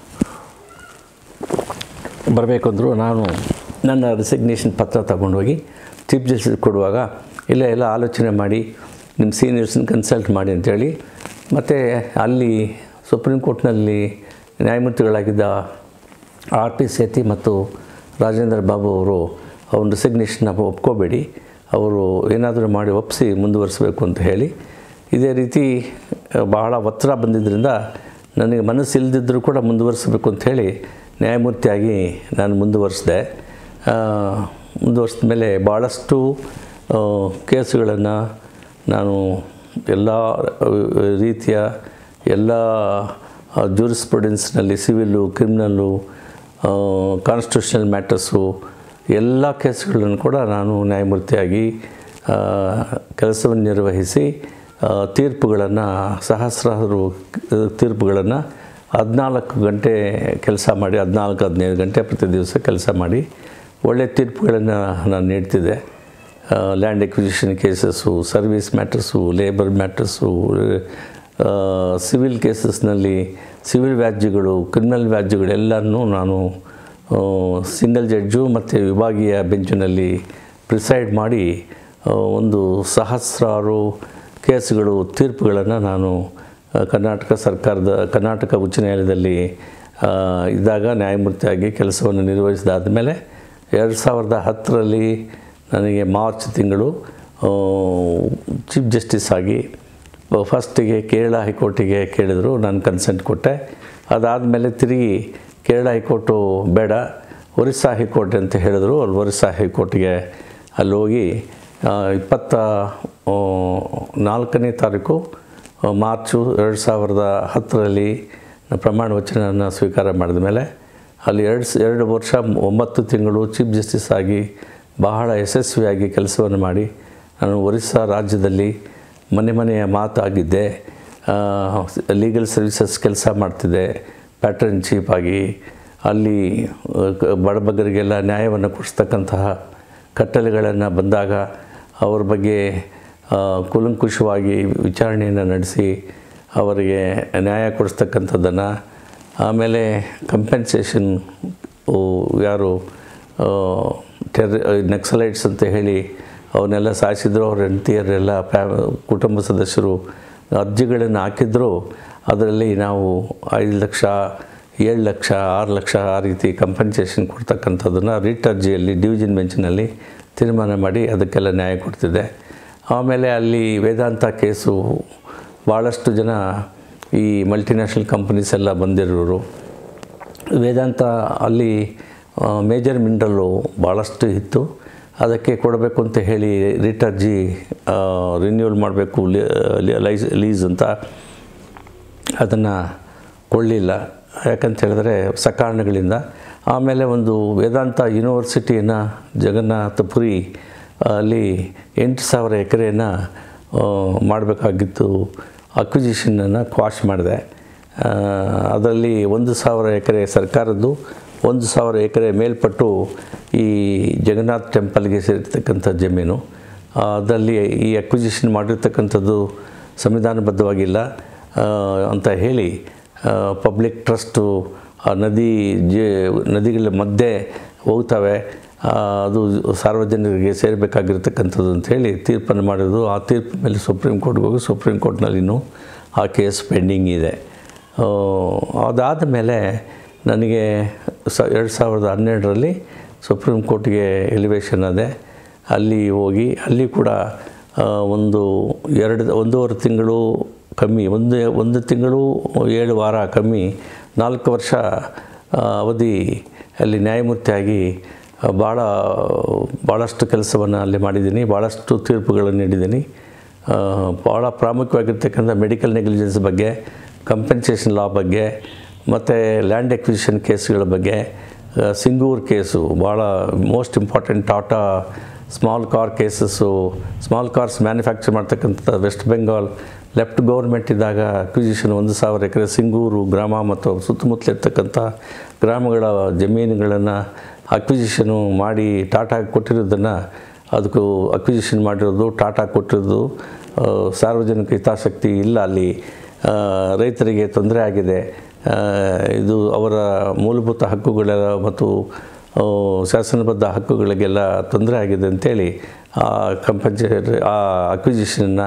ಬರಬೇಕಂದ್ರು ನಾನು ನನ್ನ ರೆಸಿಗ್ನೇಷನ್ ಪತ್ರ ತಗೊಂಡೋಗಿ ಚೀಫ್ ಜಸ್ಟಿಸ್ ಕೊಡುವಾಗ ಇಲ್ಲ ಎಲ್ಲ ಆಲೋಚನೆ ಮಾಡಿ ನಿಮ್ಮ ಸೀನಿಯರ್ಸ್ನ ಕನ್ಸಲ್ಟ್ ಮಾಡಿ ಅಂತೇಳಿ ಮತ್ತು ಅಲ್ಲಿ ಸುಪ್ರೀಂ ಕೋರ್ಟ್ನಲ್ಲಿ ನ್ಯಾಯಮೂರ್ತಿಗಳಾಗಿದ್ದ ಆರ್ ಪಿ ಸೇತಿ ಮತ್ತು ರಾಜೇಂದ್ರ ಬಾಬು ಅವರು ಅವ್ನ ರೆಸಿಗ್ನೇಷನ್ನ ಒಪ್ಕೋಬೇಡಿ ಅವರು ಏನಾದರೂ ಮಾಡಿ ಒಪ್ಪಿಸಿ ಮುಂದುವರಿಸಬೇಕು ಅಂತ ಹೇಳಿ ಇದೇ ರೀತಿ ಆ, ಬಹಳ ಒತ್ತಡ ಬಂದಿದ್ದರಿಂದ ನನಗೆ ಮನಸ್ಸು ಇಲ್ಲದಿದ್ದರೂ ಕೂಡ ಮುಂದುವರಿಸಬೇಕು ಅಂತ ಹೇಳಿ ನ್ಯಾಯಮೂರ್ತಿಯಾಗಿ ನಾನು ಮುಂದುವರಿಸಿದೆ ಮುಂದುವರಿಸಿದ ಮೇಲೆ ಭಾಳಷ್ಟು ಕೇಸುಗಳನ್ನು ನಾನು ಎಲ್ಲ ಆ, ರೀತಿಯ ಎಲ್ಲ ಜೂರಿಸ್ಪ್ರುಡೆನ್ಸ್ನಲ್ಲಿ ಸಿವಿಲ್ಲು ಕ್ರಿಮಿನಲ್ಲು ಕಾನ್ಸ್ಟಿಟ್ಯೂಷನಲ್ ಮ್ಯಾಟರ್ಸು ಎಲ್ಲ ಕೇಸ್ಗಳನ್ನು ಕೂಡ ನಾನು ನ್ಯಾಯಮೂರ್ತಿಯಾಗಿ ಆ, ಕೆಲಸವನ್ನು ನಿರ್ವಹಿಸಿ ತೀರ್ಪುಗಳನ್ನು ಸಹಸ್ರಾರು ತೀರ್ಪುಗಳನ್ನು ಹದಿನಾಲ್ಕು ಗಂಟೆ ಕೆಲಸ ಮಾಡಿ ಹದಿನಾಲ್ಕು ಹದಿನೈದು ಗಂಟೆ ಪ್ರತಿ ದಿವಸ ಕೆಲಸ ಮಾಡಿ ಒಳ್ಳೆಯ ತೀರ್ಪುಗಳನ್ನು ನಾನು ನೀಡ್ತಿದ್ದೆ land acquisition cases service matters labour matters civil ಕೇಸಸ್ನಲ್ಲಿ ಸಿವಿಲ್ ವ್ಯಾಜ್ಯಗಳು ಕ್ರಿಮಿನಲ್ ವ್ಯಾಜ್ಯಗಳೆಲ್ಲನೂ ನಾನು ಸಿಂಗಲ್ ಜಡ್ಜು ಮತ್ತು ವಿಭಾಗೀಯ ಬೆಂಚಿನಲ್ಲಿ ಪ್ರಿಸೈಡ್ ಮಾಡಿ ಆ, ಒಂದು ಸಹಸ್ರಾರು ಕೇಸುಗಳು ತೀರ್ಪುಗಳನ್ನು ನಾನು ಆ, ಕರ್ನಾಟಕ ಸರ್ಕಾರದ ಕರ್ನಾಟಕ ಉಚ್ಚ ನ್ಯಾಯಾಲಯದಲ್ಲಿ ಆ, ಇದ್ದಾಗ ನ್ಯಾಯಮೂರ್ತಿಯಾಗಿ ಕೆಲಸವನ್ನು ನಿರ್ವಹಿಸಿದಾದ ಮೇಲೆ ಎರಡು ಸಾವಿರದ ಹತ್ತರಲ್ಲಿ ನನಗೆ ಮಾರ್ಚ್ ತಿಂಗಳು ಚೀಫ್ ಜಸ್ಟಿಸ್ ಆಗಿ ಫಸ್ಟಿಗೆ ಕೇರಳ ಹೈಕೋರ್ಟಿಗೆ ಕೇಳಿದರು ನಾನು ಕನ್ಸೆಂಟ್ ಕೊಟ್ಟೆ ಅದಾದಮೇಲೆ ತಿರುಗಿ ಕೇರಳ ಹೈಕೋರ್ಟು ಬೇಡ ಒರಿಸ್ಸಾ ಹೈಕೋರ್ಟ್ ಅಂತ ಹೇಳಿದ್ರು ಅಲ್ಲಿ ಒರಿಸ್ಸಾ ಹೈಕೋರ್ಟ್ಗೆ ಅಲ್ಲಿ ಹೋಗಿ ಆ, ಇಪ್ಪತ್ತ ಆ, ನಾಲ್ಕನೇ ತಾರೀಕು ಆ, ಮಾರ್ಚು ಎರಡು ಸಾವಿರದ ಹತ್ತರಲ್ಲಿ ಪ್ರಮಾಣ ವಚನವನ್ನು ಸ್ವೀಕಾರ ಮಾಡಿದ ಮೇಲೆ ಅಲ್ಲಿ ಎರಡು ಸ ಎರಡು ವರ್ಷ ಒಂಬತ್ತು ತಿಂಗಳು ಚೀಫ್ ಜಸ್ಟಿಸ್ ಆಗಿ ಬಹಳ ಯಶಸ್ವಿಯಾಗಿ ಕೆಲಸವನ್ನು ಮಾಡಿ ನಾನು ಒರಿಸ್ಸಾ ರಾಜ್ಯದಲ್ಲಿ ಮನೆ ಮನೆಯ ಮಾತಾಗಿದ್ದೆ ಲೀಗಲ್ ಸರ್ವಿಸಸ್ ಕೆಲಸ ಮಾಡ್ತಿದ್ದೆ ಪ್ಯಾಟರ್ನ್ ಚೀಫ್ ಆಗಿ ಅಲ್ಲಿ ಆ, ಕ- ಬಡಬಗರಿಗೆಲ್ಲ ನ್ಯಾಯವನ್ನು ಕೊಡಿಸ್ತಕ್ಕಂತಹ ಕಟ್ಟಲೆಗಳನ್ನು ಬಂದಾಗ ಅವ್ರ ಬಗ್ಗೆ ಆ, ಕೂಲಂಕುಷವಾಗಿ ವಿಚಾರಣೆಯನ್ನು ನಡೆಸಿ ಅವರಿಗೆ ನ್ಯಾಯ ಕೊಡಿಸ್ತಕ್ಕಂಥದ್ದನ್ನು ಆಮೇಲೆ ಕಂಪೆನ್ಸೇಷನ್ ಯಾರು ಟೆರ್ ನಕ್ಸಲೈಟ್ಸ್ ಅಂತ ಹೇಳಿ ಅವನ್ನೆಲ್ಲ ಸಾಯಿಸಿದ್ರು ಅವ್ರ ಹೆಂಡತಿಯರೆಲ್ಲ ಫ್ಯಾ ಕುಟುಂಬ ಸದಸ್ಯರು ಅರ್ಜಿಗಳನ್ನು ಹಾಕಿದ್ರು ಅದರಲ್ಲಿ ನಾವು ಐದು ಲಕ್ಷ ಏಳು ಲಕ್ಷ ಆರು ಲಕ್ಷ ಆ ರೀತಿ ಕಂಪನ್ಸೇಷನ್ ಕೊಡ್ತಕ್ಕಂಥದ್ದನ್ನು ರಿಟ್ ಅರ್ಜಿಯಲ್ಲಿ ಡಿವಿಷನ್ ಬೆಂಚಿನಲ್ಲಿ ತೀರ್ಮಾನ ಮಾಡಿ ಅದಕ್ಕೆಲ್ಲ ನ್ಯಾಯ ಕೊಡ್ತಿದ್ದೆ ಆಮೇಲೆ ಅಲ್ಲಿ ವೇದಾಂತ ಕೇಸು ಭಾಳಷ್ಟು ಜನ ಈ ಮಲ್ಟಿನ್ಯಾಷನಲ್ ಕಂಪನೀಸ್ ಎಲ್ಲ ಬಂದಿರೋರು ವೇದಾಂತ ಅಲ್ಲಿ ಮೇಜರ್ ಮಿನರಲ್ಲು ಭಾಳಷ್ಟು ಇತ್ತು ಅದಕ್ಕೆ ಕೊಡಬೇಕು ಅಂತ ಹೇಳಿ ರಿಟ್ ಅರ್ಜಿ ರಿನ್ಯೂವಲ್ ಮಾಡಬೇಕು ಲೈಸ್ ಲೀಸ್ ಅಂತ ಅದನ್ನು ಕೊಳ್ಳಿಲ್ಲ ಯಾಕಂತ ಹೇಳಿದ್ರೆ ಸಕಾರಣಗಳಿಂದ ಆಮೇಲೆ ಒಂದು ವೇದಾಂತ ಯೂನಿವರ್ಸಿಟಿಯನ್ನು ಜಗನ್ನಾಥಪುರಿ ಅಲ್ಲಿ ಎಂಟು ಸಾವಿರ ಎಕರೆಯನ್ನು ಮಾಡಬೇಕಾಗಿತ್ತು ಅಕ್ವಿಜಿಷನನ್ನು ಕ್ವಾಶ್ ಮಾಡಿದೆ ಆ, ಅದರಲ್ಲಿ ಒಂದು ಸಾವಿರ ಎಕರೆ ಸರ್ಕಾರದ್ದು ಒಂದು ಸಾವಿರ ಎಕರೆ ಮೇಲ್ಪಟ್ಟು ಈ ಜಗನ್ನಾಥ್ ಟೆಂಪಲ್ಗೆ ಸೇರಿರ್ತಕ್ಕಂಥ ಜಮೀನು ಆ, ಅದರಲ್ಲಿ ಈ ಅಕ್ವಿಜಿಷನ್ ಮಾಡಿರ್ತಕ್ಕಂಥದ್ದು ಸಂವಿಧಾನಬದ್ಧವಾಗಿಲ್ಲ ಆ, ಅಂತ ಹೇಳಿ ಪಬ್ಲಿಕ್ ಟ್ರಸ್ಟು ಆ ನದಿ ಜೆ ನದಿಗಳ ಮಧ್ಯೆ ಹೋಗ್ತವೆ ಆ, ಅದು ಸಾರ್ವಜನಿಕರಿಗೆ ಸೇರಬೇಕಾಗಿರ್ತಕ್ಕಂಥದ್ದು ಅಂಥೇಳಿ ತೀರ್ಪನ್ನು ಮಾಡಿದ್ರು ಆ ತೀರ್ಪು ಮೇಲೆ ಸುಪ್ರೀಂ ಕೋರ್ಟ್ಗೆ ಹೋಗಿ ಸುಪ್ರೀಂ ಕೋರ್ಟ್ನಲ್ಲಿ ಇನ್ನೂ ಆ ಕೇಸ್ ಪೆಂಡಿಂಗ್ ಇದೆ ಆ, ಅದಾದ ಮೇಲೆ ನನಗೆ ಸ ಎರಡು ಸಾವಿರದ ಹನ್ನೆರಡರಲ್ಲಿ ಸುಪ್ರೀಂ ಕೋರ್ಟ್ಗೆ ಎಲಿವೇಶನ್ ಅದೇ ಅಲ್ಲಿ ಹೋಗಿ ಅಲ್ಲಿ ಕೂಡ ಆ, ಒಂದು ಎರಡು ಒಂದೂವರೆ ತಿಂಗಳು ಕಮ್ಮಿ ಒಂದು ಒಂದು ತಿಂಗಳು ಏಳು ವಾರ ಕಮ್ಮಿ ನಾಲ್ಕು ವರ್ಷ ಆ, ಅವಧಿ ಅಲ್ಲಿ ನ್ಯಾಯಮೂರ್ತಿಯಾಗಿ ಆ, ಭಾಳ ಭಾಳಷ್ಟು ಕೆಲಸವನ್ನು ಅಲ್ಲಿ ಮಾಡಿದ್ದೀನಿ ಭಾಳಷ್ಟು ತೀರ್ಪುಗಳನ್ನು ನೀಡಿದ್ದೀನಿ ಆ, ಭಾಳ ಪ್ರಾಮುಖ್ಯವಾಗಿರ್ತಕ್ಕಂಥ ಮೆಡಿಕಲ್ ನೆಗ್ಲಿಜೆನ್ಸ್ ಬಗ್ಗೆ ಕಂಪೆನ್ಸೇಷನ್ ಲಾ ಬಗ್ಗೆ ಮತ್ತು ಲ್ಯಾಂಡ್ ಎಕ್ವಿಸಿಷನ್ ಕೇಸ್ಗಳ ಬಗ್ಗೆ ಆ, ಸಿಂಗೂರ್ ಕೇಸು ಭಾಳ most important Tata small car cases small cars manufacture ಮಾಡ್ತಕ್ಕಂಥ ವೆಸ್ಟ್ ಬೆಂಗಾಲ್ ಲೆಫ್ಟ್ ಗೌರ್ಮೆಂಟ್ ಇದ್ದಾಗ ಅಕ್ವಿಸಿಷನ್ ಒಂದು ಸಾವಿರ ಎಕರೆ ಸಿಂಗೂರು ಗ್ರಾಮ ಮತ್ತು ಸುತ್ತಮುತ್ತಲಿರ್ತಕ್ಕಂಥ ಗ್ರಾಮಗಳ ಜಮೀನುಗಳನ್ನು ಅಕ್ವಿಸಿಷನು ಮಾಡಿ ಟಾಟಾ ಕೊಟ್ಟಿರೋದನ್ನು ಅದಕ್ಕೂ ಅಕ್ವಿಸಿಷನ್ ಮಾಡಿರೋದು ಟಾಟಾ ಕೊಟ್ಟಿರೋದು ಆ, ಸಾರ್ವಜನಿಕ ಹಿತಾಸಕ್ತಿ ಇಲ್ಲ ಅಲ್ಲಿ ಆ, ರೈತರಿಗೆ ತೊಂದರೆ ಆಗಿದೆ ಆ, ಇದು ಅವರ ಮೂಲಭೂತ ಹಕ್ಕುಗಳ ಮತ್ತು ಆ, ಶಾಸನಬದ್ಧ ಹಕ್ಕುಗಳಿಗೆಲ್ಲ ತೊಂದರೆ ಆಗಿದೆ ಅಂತೇಳಿ ಆ ಕಂಪನ್ಸೇ ಆ ಅಕ್ವಿಸಿಷನ್ನ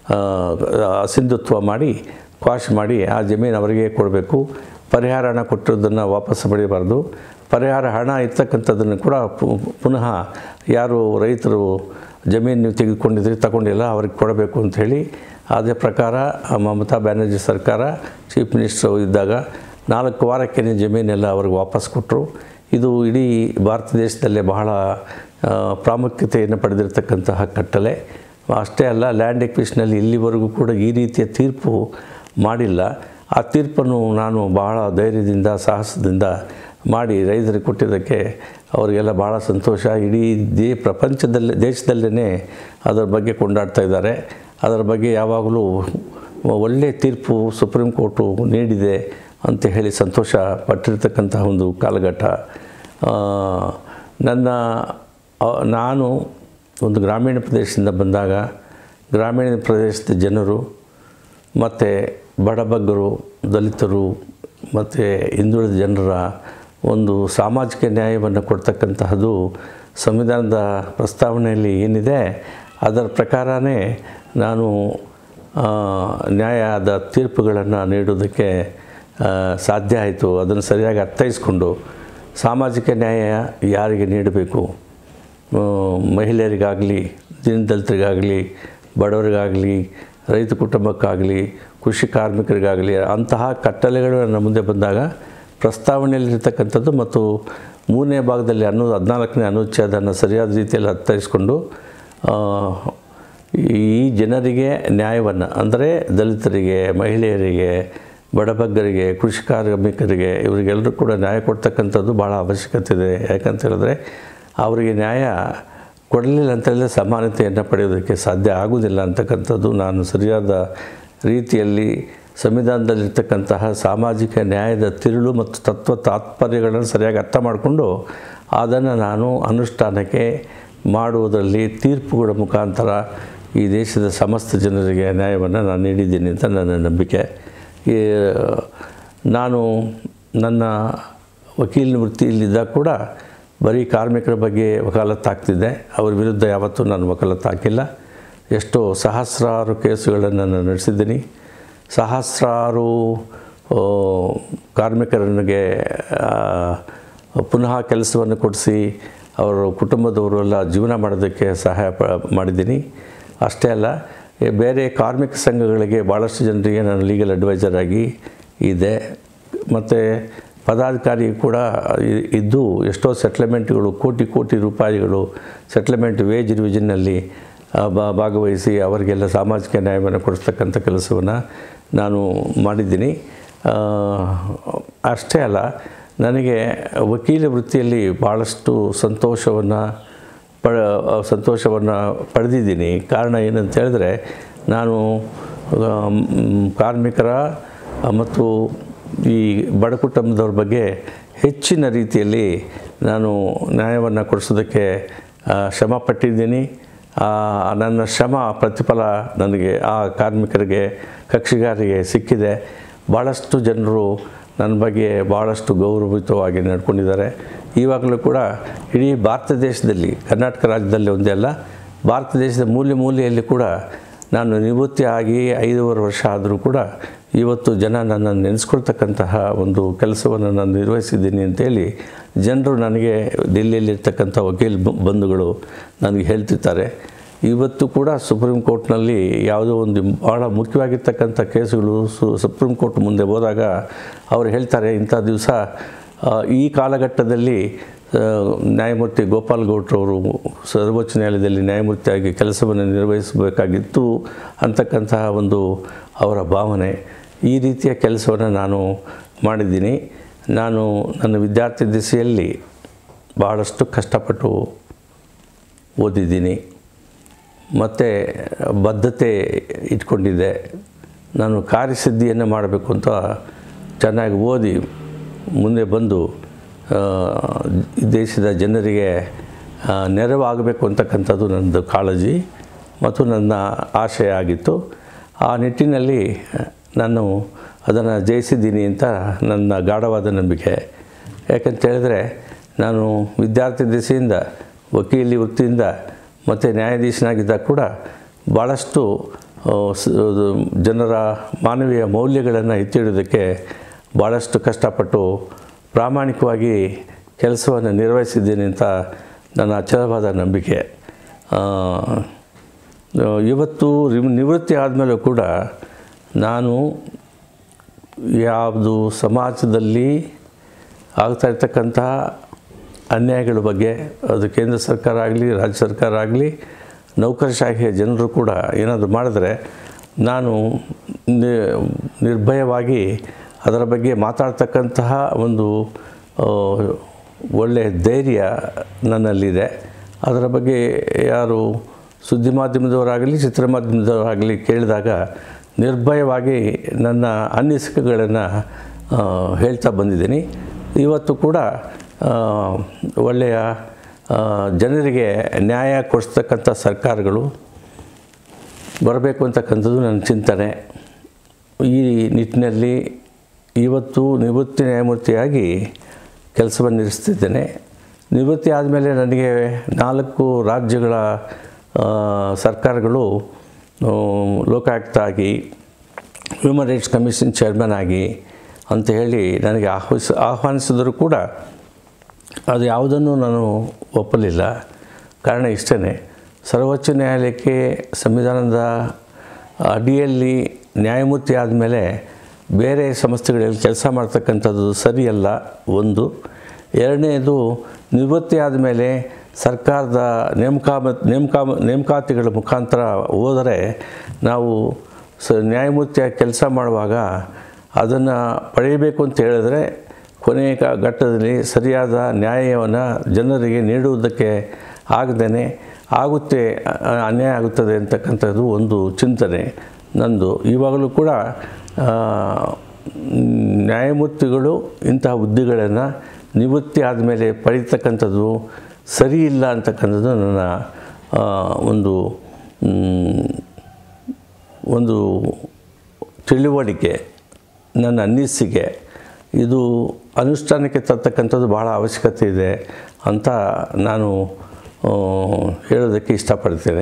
ಅಸಿಂಧುತ್ವ ಮಾಡಿ ಕ್ವಾಶ್ ಮಾಡಿ ಆ ಜಮೀನು ಅವರಿಗೆ ಕೊಡಬೇಕು ಪರಿಹಾರ ಹಣ ಕೊಟ್ಟಿರೋದನ್ನು ವಾಪಸ್ ಪಡೆಯಬಾರ್ದು ಪರಿಹಾರ ಹಣ ಇರ್ತಕ್ಕಂಥದ್ದನ್ನು ಕೂಡ ಪು- ಪುನಃ ಯಾರು ರೈತರು ಜಮೀನು ನೀವು ತೆಗೆದುಕೊಂಡಿದ್ರಿ ತಗೊಂಡಿಲ್ಲ ಅವ್ರಿಗೆ ಕೊಡಬೇಕು ಅಂಥೇಳಿ ಅದೇ ಪ್ರಕಾರ ಆ ಮಮತಾ ಬ್ಯಾನರ್ಜಿ ಸರ್ಕಾರ ಚೀಫ್ ಮಿನಿಸ್ಟರ್ ಇದ್ದಾಗ ನಾಲ್ಕು ವಾರಕ್ಕೆ ಜಮೀನೆಲ್ಲ ಅವ್ರಿಗೆ ವಾಪಸ್ ಕೊಟ್ಟರು ಇದು ಇಡೀ ಭಾರತ ದೇಶದಲ್ಲೇ ಬಹಳ ಆ, ಪ್ರಾಮುಖ್ಯತೆಯನ್ನು ಪಡೆದಿರತಕ್ಕಂತಹ ಕಟ್ಟಲೆ ಅಷ್ಟೇ ಅಲ್ಲ ಲ್ಯಾಂಡ್ ಎಕ್ವಿಷನಲ್ಲಿ ಇಲ್ಲಿವರೆಗೂ ಕೂಡ ಈ ರೀತಿಯ ತೀರ್ಪು ಮಾಡಿಲ್ಲ ಆ ತೀರ್ಪನ್ನು ನಾನು ಬಹಳ ಧೈರ್ಯದಿಂದ ಸಾಹಸದಿಂದ ಮಾಡಿ ರೈತರಿಗೆ ಕೊಟ್ಟಿದ್ದಕ್ಕೆ ಅವರಿಗೆಲ್ಲ ಭಾಳ ಸಂತೋಷ ಇಡೀ ದೇ ಪ್ರಪಂಚದಲ್ಲಿ ದೇಶದಲ್ಲೇ ಅದರ ಬಗ್ಗೆ ಕೊಂಡಾಡ್ತಾ ಇದ್ದಾರೆ ಅದರ ಬಗ್ಗೆ ಯಾವಾಗಲೂ ಒಳ್ಳೆಯ ತೀರ್ಪು ಸುಪ್ರೀಂ ಕೋರ್ಟು ನೀಡಿದೆ ಅಂತ ಹೇಳಿ ಸಂತೋಷ ಪಟ್ಟಿರ್ತಕ್ಕಂತಹ ಒಂದು ಕಾಲಘಟ್ಟ ಆ, ನನ್ನ ಆ, ನಾನು ಒಂದು ಗ್ರಾಮೀಣ ಪ್ರದೇಶದಿಂದ ಬಂದಾಗ ಗ್ರಾಮೀಣ ಪ್ರದೇಶದ ಜನರು ಮತ್ತು ಬಡಬಗ್ಗರು ದಲಿತರು ಮತ್ತು ಹಿಂದುಳಿದ ಜನರ ಒಂದು ಸಾಮಾಜಿಕ ನ್ಯಾಯವನ್ನು ಕೊಡ್ತಕ್ಕಂತಹದ್ದು ಸಂವಿಧಾನದ ಪ್ರಸ್ತಾವನೆಯಲ್ಲಿ ಏನಿದೆ ಅದರ ಪ್ರಕಾರನೇ ನಾನು ಆ, ನ್ಯಾಯದ ತೀರ್ಪುಗಳನ್ನು ನೀಡೋದಕ್ಕೆ ಆ, ಸಾಧ್ಯ ಆಯಿತು ಅದನ್ನು ಸರಿಯಾಗಿ ಅರ್ಥೈಸ್ಕೊಂಡು ಸಾಮಾಜಿಕ ನ್ಯಾಯ ಯಾರಿಗೆ ನೀಡಬೇಕು ಆ, ಮಹಿಳೆಯರಿಗಾಗಲಿ ದೀನದಲಿತರಿಗಾಗಲಿ ಬಡವರಿಗಾಗಲಿ ರೈತ ಕುಟುಂಬಕ್ಕಾಗಲಿ ಕೃಷಿ ಕಾರ್ಮಿಕರಿಗಾಗಲಿ ಅಂತಹ ಕಟ್ಟಳೆಗಳು ನನ್ನ ಮುಂದೆ ಬಂದಾಗ ಪ್ರಸ್ತಾವನೆಯಲ್ಲಿರ್ತಕ್ಕಂಥದ್ದು ಮತ್ತು ಮೂರನೇ ಭಾಗದಲ್ಲಿ ಅನು ಹದಿನಾಲ್ಕನೇ ಅನುಚ್ಛೇದನ ಸರಿಯಾದ ರೀತಿಯಲ್ಲಿ ಅರ್ಥೈಸ್ಕೊಂಡು ಆ, ಈ ಜನರಿಗೆ ನ್ಯಾಯವನ್ನು ಅಂದರೆ ದಲಿತರಿಗೆ ಮಹಿಳೆಯರಿಗೆ ಬಡಬಗ್ಗರಿಗೆ ಕೃಷಿ ಕಾರ್ಮಿಕರಿಗೆ ಇವರಿಗೆಲ್ಲರೂ ಕೂಡ ನ್ಯಾಯ ಕೊಡ್ತಕ್ಕಂಥದ್ದು ಭಾಳ ಅವಶ್ಯಕತೆ ಇದೆ ಯಾಕಂತ ಹೇಳಿದ್ರೆ ಅವರಿಗೆ ನ್ಯಾಯ ಕೊಡಲಿಲ್ಲ ಅಂತ ಹೇಳಿದ್ರೆ ಸಮಾನತೆಯನ್ನು ಪಡೆಯೋದಕ್ಕೆ ಸಾಧ್ಯ ಆಗುವುದಿಲ್ಲ ಅಂತಕ್ಕಂಥದ್ದು ನಾನು ಸರಿಯಾದ ರೀತಿಯಲ್ಲಿ ಸಂವಿಧಾನದಲ್ಲಿರ್ತಕ್ಕಂತಹ ಸಾಮಾಜಿಕ ನ್ಯಾಯದ ತಿರುಳು ಮತ್ತು ತತ್ವ ತಾತ್ಪರ್ಯಗಳನ್ನು ಸರಿಯಾಗಿ ಅರ್ಥ ಮಾಡಿಕೊಂಡು ಅದನ್ನು ನಾನು ಅನುಷ್ಠಾನಕ್ಕೆ ಮಾಡುವುದರಲ್ಲಿ ತೀರ್ಪುಗಳ ಮುಖಾಂತರ ಈ ದೇಶದ ಸಮಸ್ತ ಜನರಿಗೆ ನ್ಯಾಯವನ್ನು ನಾನು ನೀಡಿದ್ದೀನಿ ಅಂತ ನನ್ನ ನಂಬಿಕೆ ಈ ನಾನು ನನ್ನ ವಕೀಲ ವೃತ್ತಿಯಲ್ಲಿದ್ದಾಗ ಕೂಡ ಬರೀ ಕಾರ್ಮಿಕರ ಬಗ್ಗೆ ವಕಾಲತ್ತು ಹಾಕ್ತಿದ್ದೆ ಅವ್ರ ವಿರುದ್ಧ ಯಾವತ್ತೂ ನಾನು ವಕಾಲತ್ತು ಹಾಕಿಲ್ಲ ಎಷ್ಟೋ ಸಹಸ್ರಾರು ಕೇಸುಗಳನ್ನು ನಾನು ನಡೆಸಿದ್ದೀನಿ ಸಹಸ್ರಾರು ಆ, ಕಾರ್ಮಿಕರನಿಗೆ ಆ, ಪುನಃ ಕೆಲಸವನ್ನು ಕೊಡಿಸಿ ಅವರ ಕುಟುಂಬದವರು ಎಲ್ಲ ಜೀವನ ಮಾಡೋದಕ್ಕೆ ಸಹಾಯ ಪ ಮಾಡಿದ್ದೀನಿ ಅಷ್ಟೇ ಅಲ್ಲ ಈ ಬೇರೆ ಕಾರ್ಮಿಕ ಸಂಘಗಳಿಗೆ ಭಾಳಷ್ಟು ಜನರಿಗೆ ನಾನು ಲೀಗಲ್ ಅಡ್ವೈಸರ್ ಆಗಿ ಇದೆ ಮತ್ತು ಪದಾಧಿಕಾರಿ ಕೂಡ ಇ- ಇದ್ದು ಎಷ್ಟೋ ಸೆಟ್ಲ್ಮೆಂಟ್ಗಳು ಕೋಟಿ ಕೋಟಿ ರೂಪಾಯಿಗಳು ಸೆಟ್ಲ್ಮೆಂಟ್ ವೇಜ್ ರಿವಿಷನ್ನಲ್ಲಿ ಆ, ಬಾ- ಭಾಗವಹಿಸಿ ಅವರಿಗೆಲ್ಲ ಸಾಮಾಜಿಕ ನ್ಯಾಯವನ್ನು ಕೊಡಿಸ್ತಕ್ಕಂಥ ಕೆಲಸವನ್ನು ನಾನು ಮಾಡಿದ್ದೀನಿ ಆ, ಅಷ್ಟೇ ಅಲ್ಲ ನನಗೆ ವಕೀಲ ವೃತ್ತಿಯಲ್ಲಿ ಭಾಳಷ್ಟು ಸಂತೋಷವನ್ನು ಪ ಸಂತೋಷವನ್ನು ಪಡೆದಿದ್ದೀನಿ ಕಾರಣ ಏನಂತ ಹೇಳಿದ್ರೆ ನಾನು ಆ, ಮ್, ಕಾರ್ಮಿಕರ ಆ, ಮತ್ತು ಈ ಬಡ ಕುಟುಂಬದವ್ರ ಬಗ್ಗೆ ಹೆಚ್ಚಿನ ರೀತಿಯಲ್ಲಿ ನಾನು ನ್ಯಾಯವನ್ನು ಕೊಡಿಸೋದಕ್ಕೆ ಆ, ಶ್ರಮ ಪಟ್ಟಿದ್ದೀನಿ ಆ, ನನ್ನ ಶ್ರಮ ಪ್ರತಿಫಲ ನನಗೆ ಆ ಕಾರ್ಮಿಕರಿಗೆ ಕಕ್ಷಿಗಾರಿಗೆ ಸಿಕ್ಕಿದೆ ಭಾಳಷ್ಟು ಜನರು ನನ್ನ ಬಗ್ಗೆ ಭಾಳಷ್ಟು ಗೌರವಯುತವಾಗಿ ನಡ್ಕೊಂಡಿದ್ದಾರೆ ಇವಾಗಲೂ ಕೂಡ ಇಡೀ ಭಾರತ ದೇಶದಲ್ಲಿ ಕರ್ನಾಟಕ ರಾಜ್ಯದಲ್ಲಿ ಒಂದೇ ಅಲ್ಲ ಭಾರತ ದೇಶದ ಮೂಲೆ ಮೂಲೆಯಲ್ಲಿ ಕೂಡ ನಾನು ನಿವೃತ್ತಿ ಆಗಿ ಐದೂವರೆ ವರ್ಷ ಆದರೂ ಕೂಡ ಇವತ್ತು ಜನ ನನ್ನನ್ನು ನೆನೆಸ್ಕೊಳ್ತಕ್ಕಂತಹ ಒಂದು ಕೆಲಸವನ್ನು ನಾನು ನಿರ್ವಹಿಸಿದ್ದೀನಿ ಅಂತೇಳಿ ಜನರು ನನಗೆ ಡಿಲ್ಲಿಯಲ್ಲಿರ್ತಕ್ಕಂಥ ವಕೀಲ್ ಬ- ಬಂಧುಗಳು ನನಗೆ ಹೇಳ್ತಿರ್ತಾರೆ ಇವತ್ತು ಕೂಡ ಸುಪ್ರೀಂ ಕೋರ್ಟ್ನಲ್ಲಿ ಯಾವುದೋ ಒಂದು ಭಾಳ ಮುಖ್ಯವಾಗಿರ್ತಕ್ಕಂಥ ಕೇಸುಗಳು ಸು ಸುಪ್ರೀಂ ಕೋರ್ಟ್ ಮುಂದೆ ಹೋದಾಗ ಅವರು ಹೇಳ್ತಾರೆ ಇಂಥ ದಿವಸ ಈ ಕಾಲಘಟ್ಟದಲ್ಲಿ ಆ, ನ್ಯಾಯಮೂರ್ತಿ ಗೋಪಾಲ್ ಗೌಡ್ರವರು ಸರ್ವೋಚ್ಚ ನ್ಯಾಯಾಲಯದಲ್ಲಿ ನ್ಯಾಯಮೂರ್ತಿಯಾಗಿ ಕೆಲಸವನ್ನು ನಿರ್ವಹಿಸಬೇಕಾಗಿತ್ತು ಅಂತಕ್ಕಂತಹ ಒಂದು ಅವರ ಭಾವನೆ ಈ ರೀತಿಯ ಕೆಲಸವನ್ನು ನಾನು ಮಾಡಿದ್ದೀನಿ ನಾನು ನನ್ನ ವಿದ್ಯಾರ್ಥಿ ದಿಸೆಯಲ್ಲಿ ಭಾಳಷ್ಟು ಕಷ್ಟಪಟ್ಟು ಓದಿದ್ದೀನಿ ಮತ್ತು ಬದ್ಧತೆ ಇಟ್ಕೊಂಡಿದ್ದೆ ನಾನು ಕಾರ್ಯಸಿದ್ಧಿಯನ್ನು ಮಾಡಬೇಕು ಅಂತ ಚೆನ್ನಾಗಿ ಓದಿ ಮುಂದೆ ಬಂದು ಆ, ಈ ದೇಶದ ಜನರಿಗೆ ಆ, ನೆರವಾಗಬೇಕು ಅಂತಕ್ಕಂಥದ್ದು ನನ್ನದು ಕಾಳಜಿ ಮತ್ತು ನನ್ನ ಆಶಯ ಆಗಿತ್ತು ಆ ನಿಟ್ಟಿನಲ್ಲಿ ನಾನು ಅದನ್ನು ಜಯಿಸಿದ್ದೀನಿ ಅಂತ ನನ್ನ ಗಾಢವಾದ ನಂಬಿಕೆ ಯಾಕಂತ ಹೇಳಿದ್ರೆ ನಾನು ವಿದ್ಯಾರ್ಥಿ ದಿಸೆಯಿಂದ ವಕೀಲಿ ವೃತ್ತಿಯಿಂದ ಮತ್ತು ನ್ಯಾಯಾಧೀಶನಾಗಿದ್ದಾಗ ಕೂಡ ಭಾಳಷ್ಟು ಆ, ಸ- ಅದು ಜನರ ಮಾನವೀಯ ಮೌಲ್ಯಗಳನ್ನು ಎತ್ತಿಡೋದಕ್ಕೆ ಭಾಳಷ್ಟು ಕಷ್ಟಪಟ್ಟು ಪ್ರಾಮಾಣಿಕವಾಗಿ ಕೆಲಸವನ್ನು ನಿರ್ವಹಿಸಿದ್ದೀನಿ ಅಂತ ನನ್ನ ಅಚಲವಾದ ನಂಬಿಕೆ ಆ, ಇವತ್ತು ರಿ- ನಿವೃತ್ತಿ ಆದಮೇಲೂ ಕೂಡ ನಾನು ಯಾವುದು ಸಮಾಜದಲ್ಲಿ ಆಗ್ತಾ ಇರ್ತಕ್ಕಂತಹ ಅನ್ಯಾಯಗಳ ಬಗ್ಗೆ ಅದು ಕೇಂದ್ರ ಸರ್ಕಾರ ಆಗಲಿ ರಾಜ್ಯ ಸರ್ಕಾರ ಆಗಲಿ ನೌಕರಶಾಹಿಯ ಜನರು ಕೂಡ ಏನಾದರೂ ಮಾಡಿದ್ರೆ ನಾನು ನಿ- ನಿರ್ಭಯವಾಗಿ ಅದರ ಬಗ್ಗೆ ಮಾತಾಡ್ತಕ್ಕಂತಹ ಒಂದು ಆ, ಒಳ್ಳೆಯ ಧೈರ್ಯ ನನ್ನಲ್ಲಿದೆ ಅದರ ಬಗ್ಗೆ ಯಾರು ಸುದ್ದಿ ಮಾಧ್ಯಮದವರಾಗಲಿ ಚಿತ್ರ ಮಾಧ್ಯಮದವರಾಗಲಿ ಕೇಳಿದಾಗ ನಿರ್ಭಯವಾಗಿ ನನ್ನ ಅನಿಸಿಕೆಗಳನ್ನು ಆ, ಹೇಳ್ತಾ ಬಂದಿದ್ದೀನಿ ಇವತ್ತು ಕೂಡ ಆ, ಒಳ್ಳೆಯ ಆ, ಜನರಿಗೆ ನ್ಯಾಯ ಕೊಡಿಸ್ತಕ್ಕಂಥ ಸರ್ಕಾರಗಳು ಬರಬೇಕು ಅಂತಕ್ಕಂಥದ್ದು ನನ್ನ ಚಿಂತನೆ ಈ ನಿಟ್ಟಿನಲ್ಲಿ ಇವತ್ತು ನಿವೃತ್ತಿ ನ್ಯಾಯಮೂರ್ತಿಯಾಗಿ ಕೆಲಸವನ್ನು ನಿರ್ವಹಿಸ್ತಿದ್ದೇನೆ ನಿವೃತ್ತಿ ಆದಮೇಲೆ ನನಗೆ ನಾಲ್ಕು ರಾಜ್ಯಗಳ ಆ, ಸರ್ಕಾರಗಳು ಆ, ಲೋಕಾಯುಕ್ತ ಆಗಿ ಹ್ಯೂಮನ್ ರೈಟ್ಸ್ ಕಮಿಷನ್ ಚೇರ್ಮನ್ ಆಗಿ ಅಂತ ಹೇಳಿ ನನಗೆ ಆಹ್ವಾನಿಸ ಆಹ್ವಾನಿಸಿದರೂ ಕೂಡ ಅದು ಯಾವುದನ್ನು ನಾನು ಒಪ್ಪಲಿಲ್ಲ ಕಾರಣ ಇಷ್ಟೇ ಸರ್ವೋಚ್ಚ ನ್ಯಾಯಾಲಯಕ್ಕೆ ಸಂವಿಧಾನದ ಅಡಿಯಲ್ಲಿ ನ್ಯಾಯಮೂರ್ತಿ ಆದಮೇಲೆ ಬೇರೆ ಸಂಸ್ಥೆಗಳಲ್ಲಿ ಕೆಲಸ ಮಾಡ್ತಕ್ಕಂಥದ್ದು ಸರಿಯಲ್ಲ ಒಂದು ಎರಡನೇದು ನಿವೃತ್ತಿ ಆದಮೇಲೆ ಸರ್ಕಾರದ ನೇಮಕಾಮ ನೇಮಕಾಮ ನೇಮಕಾತಿಗಳ ಮುಖಾಂತರ ಹೋದರೆ ನಾವು ಸ ನ್ಯಾಯಮೂರ್ತಿಯಾಗಿ ಕೆಲಸ ಮಾಡುವಾಗ ಅದನ್ನು ಪಡೆಯಬೇಕು ಅಂತ ಹೇಳಿದ್ರೆ ಕೊನೆಯ ಕ- ಘಟ್ಟದಲ್ಲಿ ಸರಿಯಾದ ನ್ಯಾಯವನ್ನು ಜನರಿಗೆ ನೀಡುವುದಕ್ಕೆ ಆಗದೇ ಆಗುತ್ತೆ ಅ- ಅನ್ಯಾಯ ಆಗುತ್ತದೆ ಅಂತಕ್ಕಂಥದ್ದು ಒಂದು ಚಿಂತನೆ ನಂದು ಇವಾಗಲೂ ಕೂಡ ಆ, ನ್ಯಾಯಮೂರ್ತಿಗಳು ಇಂತಹ ಹುದ್ದೆಗಳನ್ನು ನಿವೃತ್ತಿ ಆದಮೇಲೆ ಪಡೀತಕ್ಕಂಥದ್ದು ಸರಿ ಇಲ್ಲ ಅಂತಕ್ಕಂಥದ್ದು ನನ್ನ ಆ, ಒಂದು ಮ್, ಒಂದು ತಿಳುವಳಿಕೆ ನನ್ನ ಅನಿಸಿಕೆ ಇದು ಅನುಷ್ಠಾನಕ್ಕೆ ತರ್ತಕ್ಕಂಥದ್ದು ಭಾಳ ಅವಶ್ಯಕತೆ ಇದೆ ಅಂತ ನಾನು ಆ, ಹೇಳೋದಕ್ಕೆ ಇಷ್ಟಪಡ್ತೇನೆ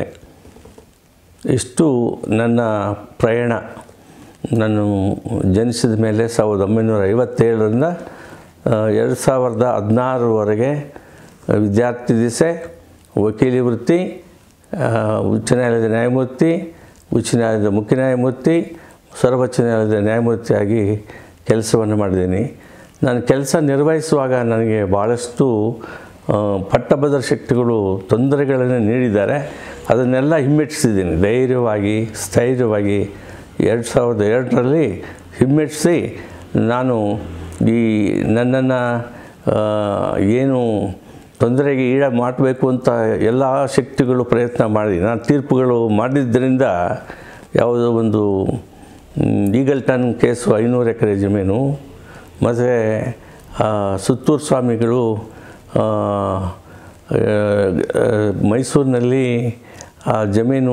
ಇಷ್ಟು ನನ್ನ ಪ್ರಯಾಣ ನಾನು ಜನಿಸಿದ ಮೇಲೆ ಸಾವಿರದ ಒಂಬೈನೂರ ಐವತ್ತೇಳರಿಂದ ಎರಡು ಸಾವಿರದ ಹದಿನಾರರವರೆಗೆ ವಿದ್ಯಾರ್ಥಿ ದಿಸೆ ವಕೀಲಿ ವೃತ್ತಿ ಆ, ಉಚ್ಚ ನ್ಯಾಯಾಲಯದ ನ್ಯಾಯಮೂರ್ತಿ ಉಚ್ಚ ನ್ಯಾಯಾಲಯದ ಮುಖ್ಯ ನ್ಯಾಯಮೂರ್ತಿ ಸರ್ವೋಚ್ಚ ನ್ಯಾಯಾಲಯದ ನ್ಯಾಯಮೂರ್ತಿಯಾಗಿ ಕೆಲಸವನ್ನು ಮಾಡಿದ್ದೀನಿ ನಾನು ಕೆಲಸ ನಿರ್ವಹಿಸುವಾಗ ನನಗೆ ಭಾಳಷ್ಟು ಆ, ಪಟ್ಟಭದ್ರ ಶಕ್ತಿಗಳು ತೊಂದರೆಗಳನ್ನು ನೀಡಿದ್ದಾರೆ ಅದನ್ನೆಲ್ಲ ಹಿಮ್ಮೆಟ್ಟಿಸಿದ್ದೀನಿ ಧೈರ್ಯವಾಗಿ ಸ್ಥೈರ್ಯವಾಗಿ ಎರಡು ಸಾವಿರದ ಎರಡರಲ್ಲಿ ಹಿಮ್ಮೆಟ್ಟಿಸಿ ನಾನು ಈ ನನ್ನನ್ನು ಏನು ತೊಂದರೆಗೆ ಈಡ ಮಾಡಬೇಕು ಅಂತ ಎಲ್ಲ ಶಕ್ತಿಗಳು ಪ್ರಯತ್ನ ಮಾಡಿ ನಾನು ತೀರ್ಪುಗಳು ಮಾಡಿದ್ದರಿಂದ ಯಾವುದೋ ಒಂದು ಈಗಲ್ಟನ್ ಕೇಸು ಐನೂರು ಎಕರೆ ಜಮೀನು ಮತ್ತು ಸುತ್ತೂರು ಸ್ವಾಮಿಗಳು ಆ, ಆ, ಮೈಸೂರಿನಲ್ಲಿ ಆ ಜಮೀನು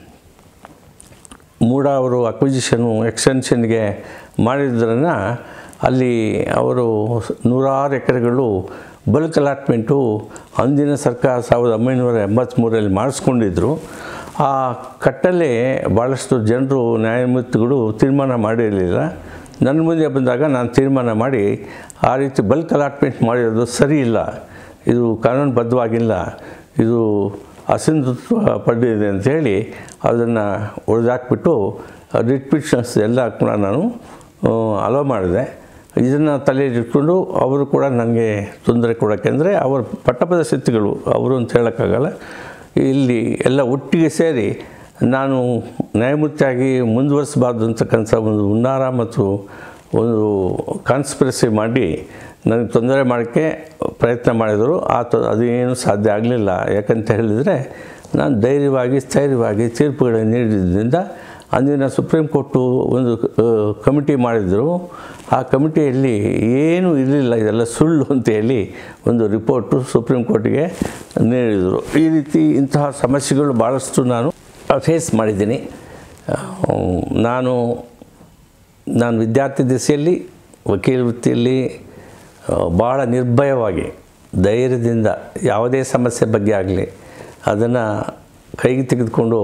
ಮೂಡ ಅವರು ಅಕ್ವಿಜಿಷನು ಎಕ್ಸ್ಟೆನ್ಷನ್ಗೆ ಮಾಡಿದ್ರನ್ನ ಅಲ್ಲಿ ಅವರು ನೂರಾರು ಎಕರೆಗಳು ಬಲ್ಕ್ ಅಲಾಟ್ಮೆಂಟು ಅಂದಿನ ಸರ್ಕಾರ ಸಾವಿರದ ಒಂಬೈನೂರ ಎಂಬತ್ತ್ಮೂರರಲ್ಲಿ ಮಾಡಿಸ್ಕೊಂಡಿದ್ರು ಆ ಕಟ್ಟಲ್ಲಿ ಭಾಳಷ್ಟು ಜನರು ನ್ಯಾಯಮೂರ್ತಿಗಳು ತೀರ್ಮಾನ ಮಾಡಿರಲಿಲ್ಲ ನನ್ನ ಮುಂದೆ ಬಂದಾಗ ನಾನು ತೀರ್ಮಾನ ಮಾಡಿ ಆ ರೀತಿ ಬಲ್ಕ್ ಅಲಾಟ್ಮೆಂಟ್ ಮಾಡಿರೋದು ಸರಿ ಇಲ್ಲ ಇದು ಕಾನೂನುಬದ್ಧವಾಗಿಲ್ಲ ಇದು ಅಸಿಂಧುತ್ವ ಪಡೆದಿದೆ ಅಂಥೇಳಿ ಅದನ್ನು ಹೊಡೆದಾಕ್ಬಿಟ್ಟು ರಿಟ್ ಪಿಟಿಷನ್ಸ್ ಎಲ್ಲ ಕೂಡ ನಾನು ಅಲೋ ಮಾಡಿದೆ ಇದನ್ನು ತಲೆಯಲ್ಲಿಟ್ಕೊಂಡು ಅವರು ಕೂಡ ನನಗೆ ತೊಂದರೆ ಕೊಡೋಕ್ಕೆ ಅಂದರೆ ಅವ್ರ ಪಟ್ಟಪದ ಸ್ಥಿತಿಗಳು ಅವರು ಅಂತ ಹೇಳೋಕ್ಕಾಗಲ್ಲ ಇಲ್ಲಿ ಎಲ್ಲ ಒಟ್ಟಿಗೆ ಸೇರಿ ನಾನು ನ್ಯಾಯಮೂರ್ತಿಯಾಗಿ ಮುಂದುವರಿಸಬಾರ್ದು ಅಂತಕ್ಕಂಥ ಒಂದು ಹುನ್ನಾರ ಮತ್ತು ಒಂದು ಕಾನ್ಸ್ಪಿರಸಿ ಮಾಡಿ ನನಗೆ ತೊಂದರೆ ಮಾಡೋಕ್ಕೆ ಪ್ರಯತ್ನ ಮಾಡಿದರು ಆ ತೊ ಅದೇನು ಸಾಧ್ಯ ಆಗಲಿಲ್ಲ ಯಾಕಂತ ಹೇಳಿದರೆ ನಾನು ಧೈರ್ಯವಾಗಿ ಸ್ಥೈರ್ಯವಾಗಿ ತೀರ್ಪುಗಳನ್ನು ನೀಡಿದ್ದರಿಂದ ಅಂದಿನ ಸುಪ್ರೀಂ ಕೋರ್ಟು ಒಂದು ಕಮಿಟಿ ಮಾಡಿದರು ಆ ಕಮಿಟಿಯಲ್ಲಿ ಏನೂ ಇರಲಿಲ್ಲ ಇದೆಲ್ಲ ಸುಳ್ಳು ಅಂತ ಹೇಳಿ ಒಂದು ರಿಪೋರ್ಟು ಸುಪ್ರೀಂ ಕೋರ್ಟಿಗೆ ನೀಡಿದರು ಈ ರೀತಿ ಇಂತಹ ಸಮಸ್ಯೆಗಳು ಭಾಳಷ್ಟು ನಾನು ಫೇಸ್ ಮಾಡಿದ್ದೀನಿ ಆ, ನಾನು ನಾನು ವಿದ್ಯಾರ್ಥಿ ದಿಸೆಯಲ್ಲಿ ವಕೀಲ ವೃತ್ತಿಯಲ್ಲಿ ಆ, ಭಾಳ ನಿರ್ಭಯವಾಗಿ ಧೈರ್ಯದಿಂದ ಯಾವುದೇ ಸಮಸ್ಯೆ ಬಗ್ಗೆ ಆಗಲಿ ಅದನ್ನು ಕೈಗೆ ತೆಗೆದುಕೊಂಡು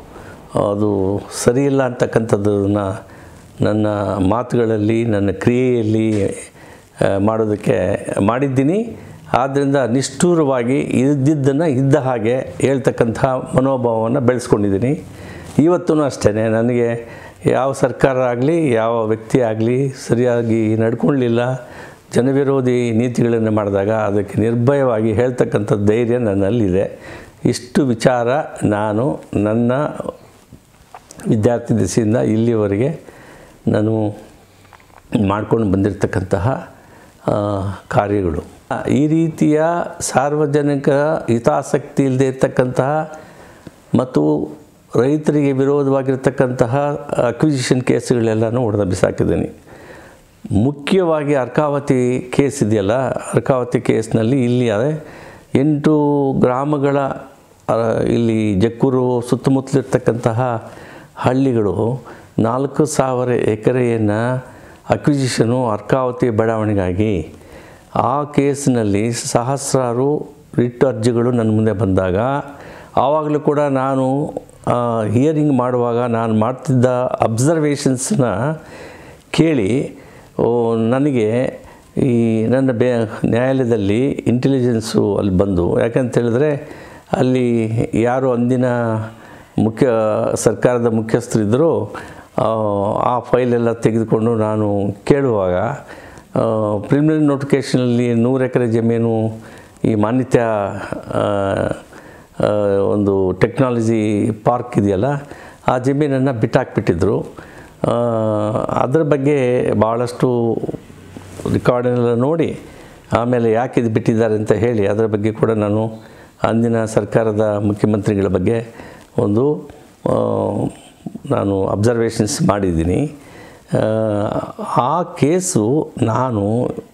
ಅದು ಸರಿಯಿಲ್ಲ ಅಂತಕ್ಕಂಥದ್ದನ್ನು ನನ್ನ ಮಾತುಗಳಲ್ಲಿ ನನ್ನ ಕ್ರಿಯೆಯಲ್ಲಿ ಆ, ಮಾಡೋದಕ್ಕೆ ಮಾಡಿದ್ದೀನಿ ಆದ್ದರಿಂದ ನಿಷ್ಠೂರವಾಗಿ ಇದ್ದಿದ್ದನ್ನು ಇದ್ದ ಹಾಗೆ ಹೇಳ್ತಕ್ಕಂಥ ಮನೋಭಾವವನ್ನು ಬೆಳೆಸ್ಕೊಂಡಿದ್ದೀನಿ ಇವತ್ತೂ ಅಷ್ಟೇ ನನಗೆ ಯಾವ ಸರ್ಕಾರ ಆಗಲಿ ಯಾವ ವ್ಯಕ್ತಿ ಆಗಲಿ ಸರಿಯಾಗಿ ನಡ್ಕೊಳ್ಳಿಲ್ಲ ಜನವಿರೋಧಿ ನೀತಿಗಳನ್ನು ಮಾಡಿದಾಗ ಅದಕ್ಕೆ ನಿರ್ಭಯವಾಗಿ ಹೇಳ್ತಕ್ಕಂಥ ಧೈರ್ಯ ನನ್ನಲ್ಲಿದೆ ಇಷ್ಟು ವಿಚಾರ ನಾನು ನನ್ನ ವಿದ್ಯಾರ್ಥಿ ದಶೆಯಿಂದ ಇಲ್ಲಿಯವರೆಗೆ ನಾನು ಮಾಡ್ಕೊಂಡು ಬಂದಿರತಕ್ಕಂತಹ ಆ, ಕಾರ್ಯಗಳು ಈ ರೀತಿಯ ಸಾರ್ವಜನಿಕ ಹಿತಾಸಕ್ತಿ ಇಲ್ಲದೆ ಇರತಕ್ಕಂತಹ ಮತ್ತು ರೈತರಿಗೆ ವಿರೋಧವಾಗಿರ್ತಕ್ಕಂತಹ ಅಕ್ವಿಸಿಷನ್ ಕೇಸುಗಳೆಲ್ಲನೂ ಹೊಡೆದ ಬಿಸಾಕಿದ್ದೀನಿ ಮುಖ್ಯವಾಗಿ ಅರ್ಕಾವತಿ ಕೇಸ್ ಇದೆಯಲ್ಲ ಅರ್ಕಾವತಿ ಕೇಸ್ನಲ್ಲಿ ಇಲ್ಲಿ ಅದೇ ಎಂಟು ಗ್ರಾಮಗಳ ಆ, ಇಲ್ಲಿ ಜಕ್ಕೂರು ಸುತ್ತಮುತ್ತಲಿರ್ತಕ್ಕಂತಹ ಹಳ್ಳಿಗಳು ನಾಲ್ಕು ಸಾವಿರ ಎಕರೆಯನ್ನು ಅಕ್ವಿಸಿಷನು ಅರ್ಕಾವತಿ ಬಡಾವಣೆಗಾಗಿ ಆ ಕೇಸ್ನಲ್ಲಿ ಸಹಸ್ರಾರು ರಿಟ್ ಅರ್ಜಿಗಳು ನನ್ನ ಮುಂದೆ ಬಂದಾಗ ಆವಾಗಲೂ ಕೂಡ ನಾನು ಹಿಯರಿಂಗ್ ಮಾಡುವಾಗ ನಾನು ಮಾಡ್ತಿದ್ದ ಅಬ್ಸರ್ವೇಷನ್ಸ್ನ ಕೇಳಿ ಓ, ನನಗೆ ಈ ನನ್ನ ಬೇ ನ್ಯಾಯಾಲಯದಲ್ಲಿ ಇಂಟೆಲಿಜೆನ್ಸು ಅಲ್ಲಿ ಬಂದು ಯಾಕಂತ ಹೇಳಿದ್ರೆ ಅಲ್ಲಿ ಯಾರು ಅಂದಿನ ಮುಖ್ಯ ಸರ್ಕಾರದ ಮುಖ್ಯಸ್ಥರಿದ್ದರು ಆ ಫೈಲೆಲ್ಲ ತೆಗೆದುಕೊಂಡು ನಾನು ಕೇಳುವಾಗ ಪ್ರಿಲಿಮಿನರಿ ನೋಟಿಫಿಕೇಷನಲ್ಲಿ ನೂರು ಎಕರೆ ಜಮೀನು ಈ ಮಾನ್ಯತೆ ಆ, ಆ, ಒಂದು ಟೆಕ್ನಾಲಜಿ ಪಾರ್ಕ್ ಇದೆಯಲ್ಲ ಆ ಜಮೀನನ್ನು ಬಿಟ್ಟಾಕ್ಬಿಟ್ಟಿದ್ರು ಆ, ಅದ್ರ ಬಗ್ಗೆ ಭಾಳಷ್ಟು ರೆಕಾರ್ಡನ್ನೆಲ್ಲ ನೋಡಿ ಆಮೇಲೆ ಯಾಕೆ ಇದು ಬಿಟ್ಟಿದ್ದಾರೆ ಅಂತ ಹೇಳಿ ಅದರ ಬಗ್ಗೆ ಕೂಡ ನಾನು ಅಂದಿನ ಸರ್ಕಾರದ ಮುಖ್ಯಮಂತ್ರಿಗಳ ಬಗ್ಗೆ ಒಂದು ಆ, ನಾನು ಅಬ್ಸರ್ವೇಷನ್ಸ್ ಮಾಡಿದ್ದೀನಿ ಆ, ಆ ಕೇಸು ನಾನು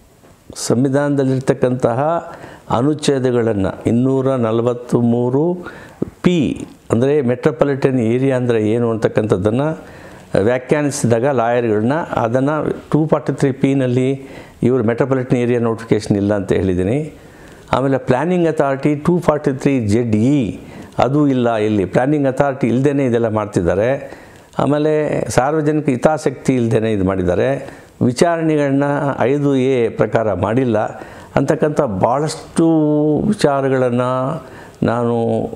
ಸಂವಿಧಾನದಲ್ಲಿರ್ತಕ್ಕಂತಹ ಅನುಚ್ಛೇದಗಳನ್ನು ಇನ್ನೂರ ನಲವತ್ತು ಮೂರು ಪಿ ಅಂದರೆ ಮೆಟ್ರೋಪಾಲಿಟನ್ ಏರಿಯಾ ಅಂದರೆ ಏನು ಅಂತಕ್ಕಂಥದ್ದನ್ನು ವ್ಯಾಖ್ಯಾನಿಸಿದಾಗ ಲಾಯರ್ಗಳನ್ನ ಅದನ್ನು ಟೂ ಫಾರ್ಟಿ ತ್ರೀ ಪಿನಲ್ಲಿ ಇವರು ಮೆಟ್ರೋಪಾಲಿಟನ್ ಏರಿಯಾ ನೋಟಿಫಿಕೇಷನ್ ಇಲ್ಲ ಅಂತ ಹೇಳಿದ್ದೀನಿ ಆಮೇಲೆ planning authority two forty three Z E ಅದು ಇಲ್ಲ ಇಲ್ಲಿ ಪ್ಲ್ಯಾನಿಂಗ್ ಅಥಾರಿಟಿ ಇಲ್ಲದೇ ಇದೆಲ್ಲ ಮಾಡ್ತಿದ್ದಾರೆ ಆಮೇಲೆ ಸಾರ್ವಜನಿಕ ಹಿತಾಸಕ್ತಿ ಇಲ್ಲದೇ ಇದು ಮಾಡಿದ್ದಾರೆ ವಿಚಾರಣೆಗಳನ್ನ ಐದು ಎ ಪ್ರಕಾರ ಮಾಡಿಲ್ಲ ಅಂತಕ್ಕಂಥ ಭಾಳಷ್ಟು ವಿಚಾರಗಳನ್ನು ನಾನು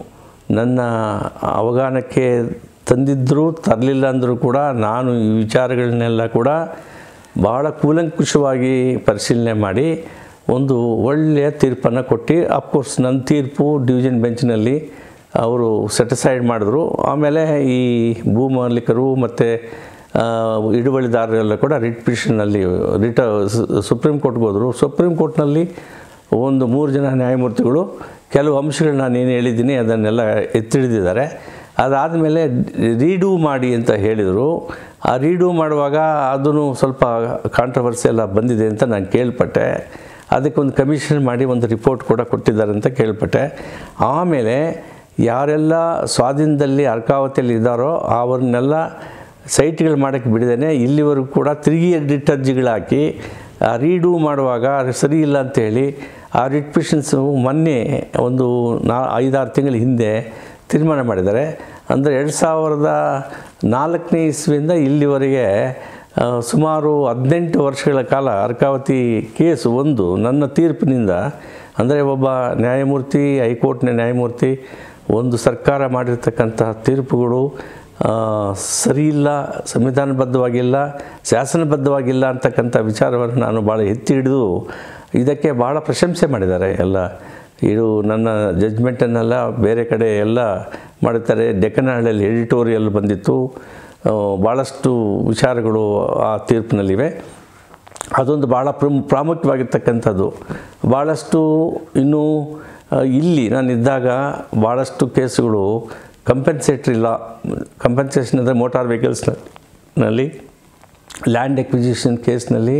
ನನ್ನ ಅವಗಾಹನಕ್ಕೆ ತಂದಿದ್ದರೂ ತರಲಿಲ್ಲ ಅಂದರೂ ಕೂಡ ನಾನು ಈ ವಿಚಾರಗಳನ್ನೆಲ್ಲ ಕೂಡ ಭಾಳ ಕೂಲಂಕುಷವಾಗಿ ಪರಿಶೀಲನೆ ಮಾಡಿ ಒಂದು ಒಳ್ಳೆಯ ತೀರ್ಪನ್ನು ಕೊಟ್ಟು ಅಫ್ಕೋರ್ಸ್ ನನ್ನ ತೀರ್ಪು ಡಿವಿಷನ್ ಬೆಂಚ್ನಲ್ಲಿ ಅವರು ಸೆಟಿಸೈಡ್ ಮಾಡಿದ್ರು ಆಮೇಲೆ ಈ ಭೂ ಮಾಲೀಕರು ಮತ್ತು ಹಿಡುವಳಿದಾರರೆಲ್ಲ ಕೂಡ ರಿಟ್ ಪಿಟಿಷನ್ನಲ್ಲಿ ರಿಟ ಸುಪ್ರೀಂ ಕೋರ್ಟ್ಗೆ ಹೋದರು ಸುಪ್ರೀಂ ಕೋರ್ಟ್ನಲ್ಲಿ ಒಂದು ಮೂರು ಜನ ನ್ಯಾಯಮೂರ್ತಿಗಳು ಕೆಲವು ಅಂಶಗಳು ನಾನು ಏನು ಹೇಳಿದ್ದೀನಿ ಅದನ್ನೆಲ್ಲ ಎತ್ತಿಡಿದಿದ್ದಾರೆ ಅದಾದಮೇಲೆ ರೀಡೂ ಮಾಡಿ ಅಂತ ಹೇಳಿದರು ಆ ರೀಡೂ ಮಾಡುವಾಗ ಅದೂ ಸ್ವಲ್ಪ ಕಾಂಟ್ರವರ್ಸಿ ಎಲ್ಲ ಬಂದಿದೆ ಅಂತ ನಾನು ಕೇಳ್ಪಟ್ಟೆ ಅದಕ್ಕೊಂದು ಕಮಿಷನ್ ಮಾಡಿ ಒಂದು ರಿಪೋರ್ಟ್ ಕೂಡ ಕೊಟ್ಟಿದ್ದಾರೆ ಅಂತ ಕೇಳ್ಪಟ್ಟೆ ಆಮೇಲೆ ಯಾರೆಲ್ಲ ಸ್ವಾಧೀನದಲ್ಲಿ ಅರ್ಕಾವತಿಯಲ್ಲಿ ಇದ್ದಾರೋ ಅವ್ರನ್ನೆಲ್ಲ ಸೈಟ್ಗಳು ಮಾಡೋಕ್ಕೆ ಬಿಡದೇನೆ ಇಲ್ಲಿವರೆಗೂ ಕೂಡ ತಿರುಗಿ ರಿಟ್ ಅರ್ಜಿಗಳಾಕಿ ಆ ರೀಡೂ ಮಾಡುವಾಗ ಅದು ಸರಿ ಇಲ್ಲ ಅಂತೇಳಿ ಆ ರಿಟ್ ಪಿಟಿಷನ್ಸು ಮೊನ್ನೆ ಒಂದು ನಾ ಐದಾರು ತಿಂಗಳ ಹಿಂದೆ ತೀರ್ಮಾನ ಮಾಡಿದ್ದಾರೆ ಅಂದರೆ ಎರಡು ಸಾವಿರದ ನಾಲ್ಕನೇ ಇಸ್ವಿಯಿಂದ ಇಲ್ಲಿವರೆಗೆ ಆ, ಸುಮಾರು ಹದಿನೆಂಟು ವರ್ಷಗಳ ಕಾಲ ಅರ್ಕಾವತಿ ಕೇಸು ಒಂದು ನನ್ನ ತೀರ್ಪಿನಿಂದ ಅಂದರೆ ಒಬ್ಬ ನ್ಯಾಯಮೂರ್ತಿ ಹೈಕೋರ್ಟ್ನ ನ್ಯಾಯಮೂರ್ತಿ ಒಂದು ಸರ್ಕಾರ ಮಾಡಿರ್ತಕ್ಕಂಥ ತೀರ್ಪುಗಳು ಆ, ಸರಿಯಿಲ್ಲ ಸಂವಿಧಾನಬದ್ಧವಾಗಿಲ್ಲ ಶಾಸನಬದ್ಧವಾಗಿಲ್ಲ ಅಂತಕ್ಕಂಥ ವಿಚಾರವನ್ನು ನಾನು ಭಾಳ ಎತ್ತಿ ಹಿಡಿದು ಇದಕ್ಕೆ ಭಾಳ ಪ್ರಶಂಸೆ ಮಾಡಿದ್ದಾರೆ ಎಲ್ಲ ಇದು ನನ್ನ ಜಡ್ಜ್ಮೆಂಟನ್ನೆಲ್ಲ ಬೇರೆ ಕಡೆ ಎಲ್ಲ ಮಾಡುತ್ತಾರೆ ಡೆಕ್ಕನಹಳ್ಳಿಯಲ್ಲಿ ಎಡಿಟೋರಿಯಲ್ ಬಂದಿತ್ತು ಆ, ಭಾಳಷ್ಟು ವಿಚಾರಗಳು ಆ ತೀರ್ಪಿನಲ್ಲಿವೆ ಅದೊಂದು ಭಾಳ ಪ್ರಮು ಪ್ರಾಮುಖ್ಯವಾಗಿರ್ತಕ್ಕಂಥದ್ದು ಭಾಳಷ್ಟು ಇನ್ನೂ ಆ, ಇಲ್ಲಿ ನಾನಿದ್ದಾಗ ಭಾಳಷ್ಟು ಕೇಸುಗಳು ಕಂಪೆನ್ಸೇಟ್ರಿ ಲಾ ಕಂಪೆನ್ಸೇಷನ್ ಅಂದರೆ ಮೋಟಾರ್ ವೆಹಿಕಲ್ಸ್ನಲ್ಲಿ ಲ್ಯಾಂಡ್ ಎಕ್ವಿಸಿಷನ್ ಕೇಸ್ನಲ್ಲಿ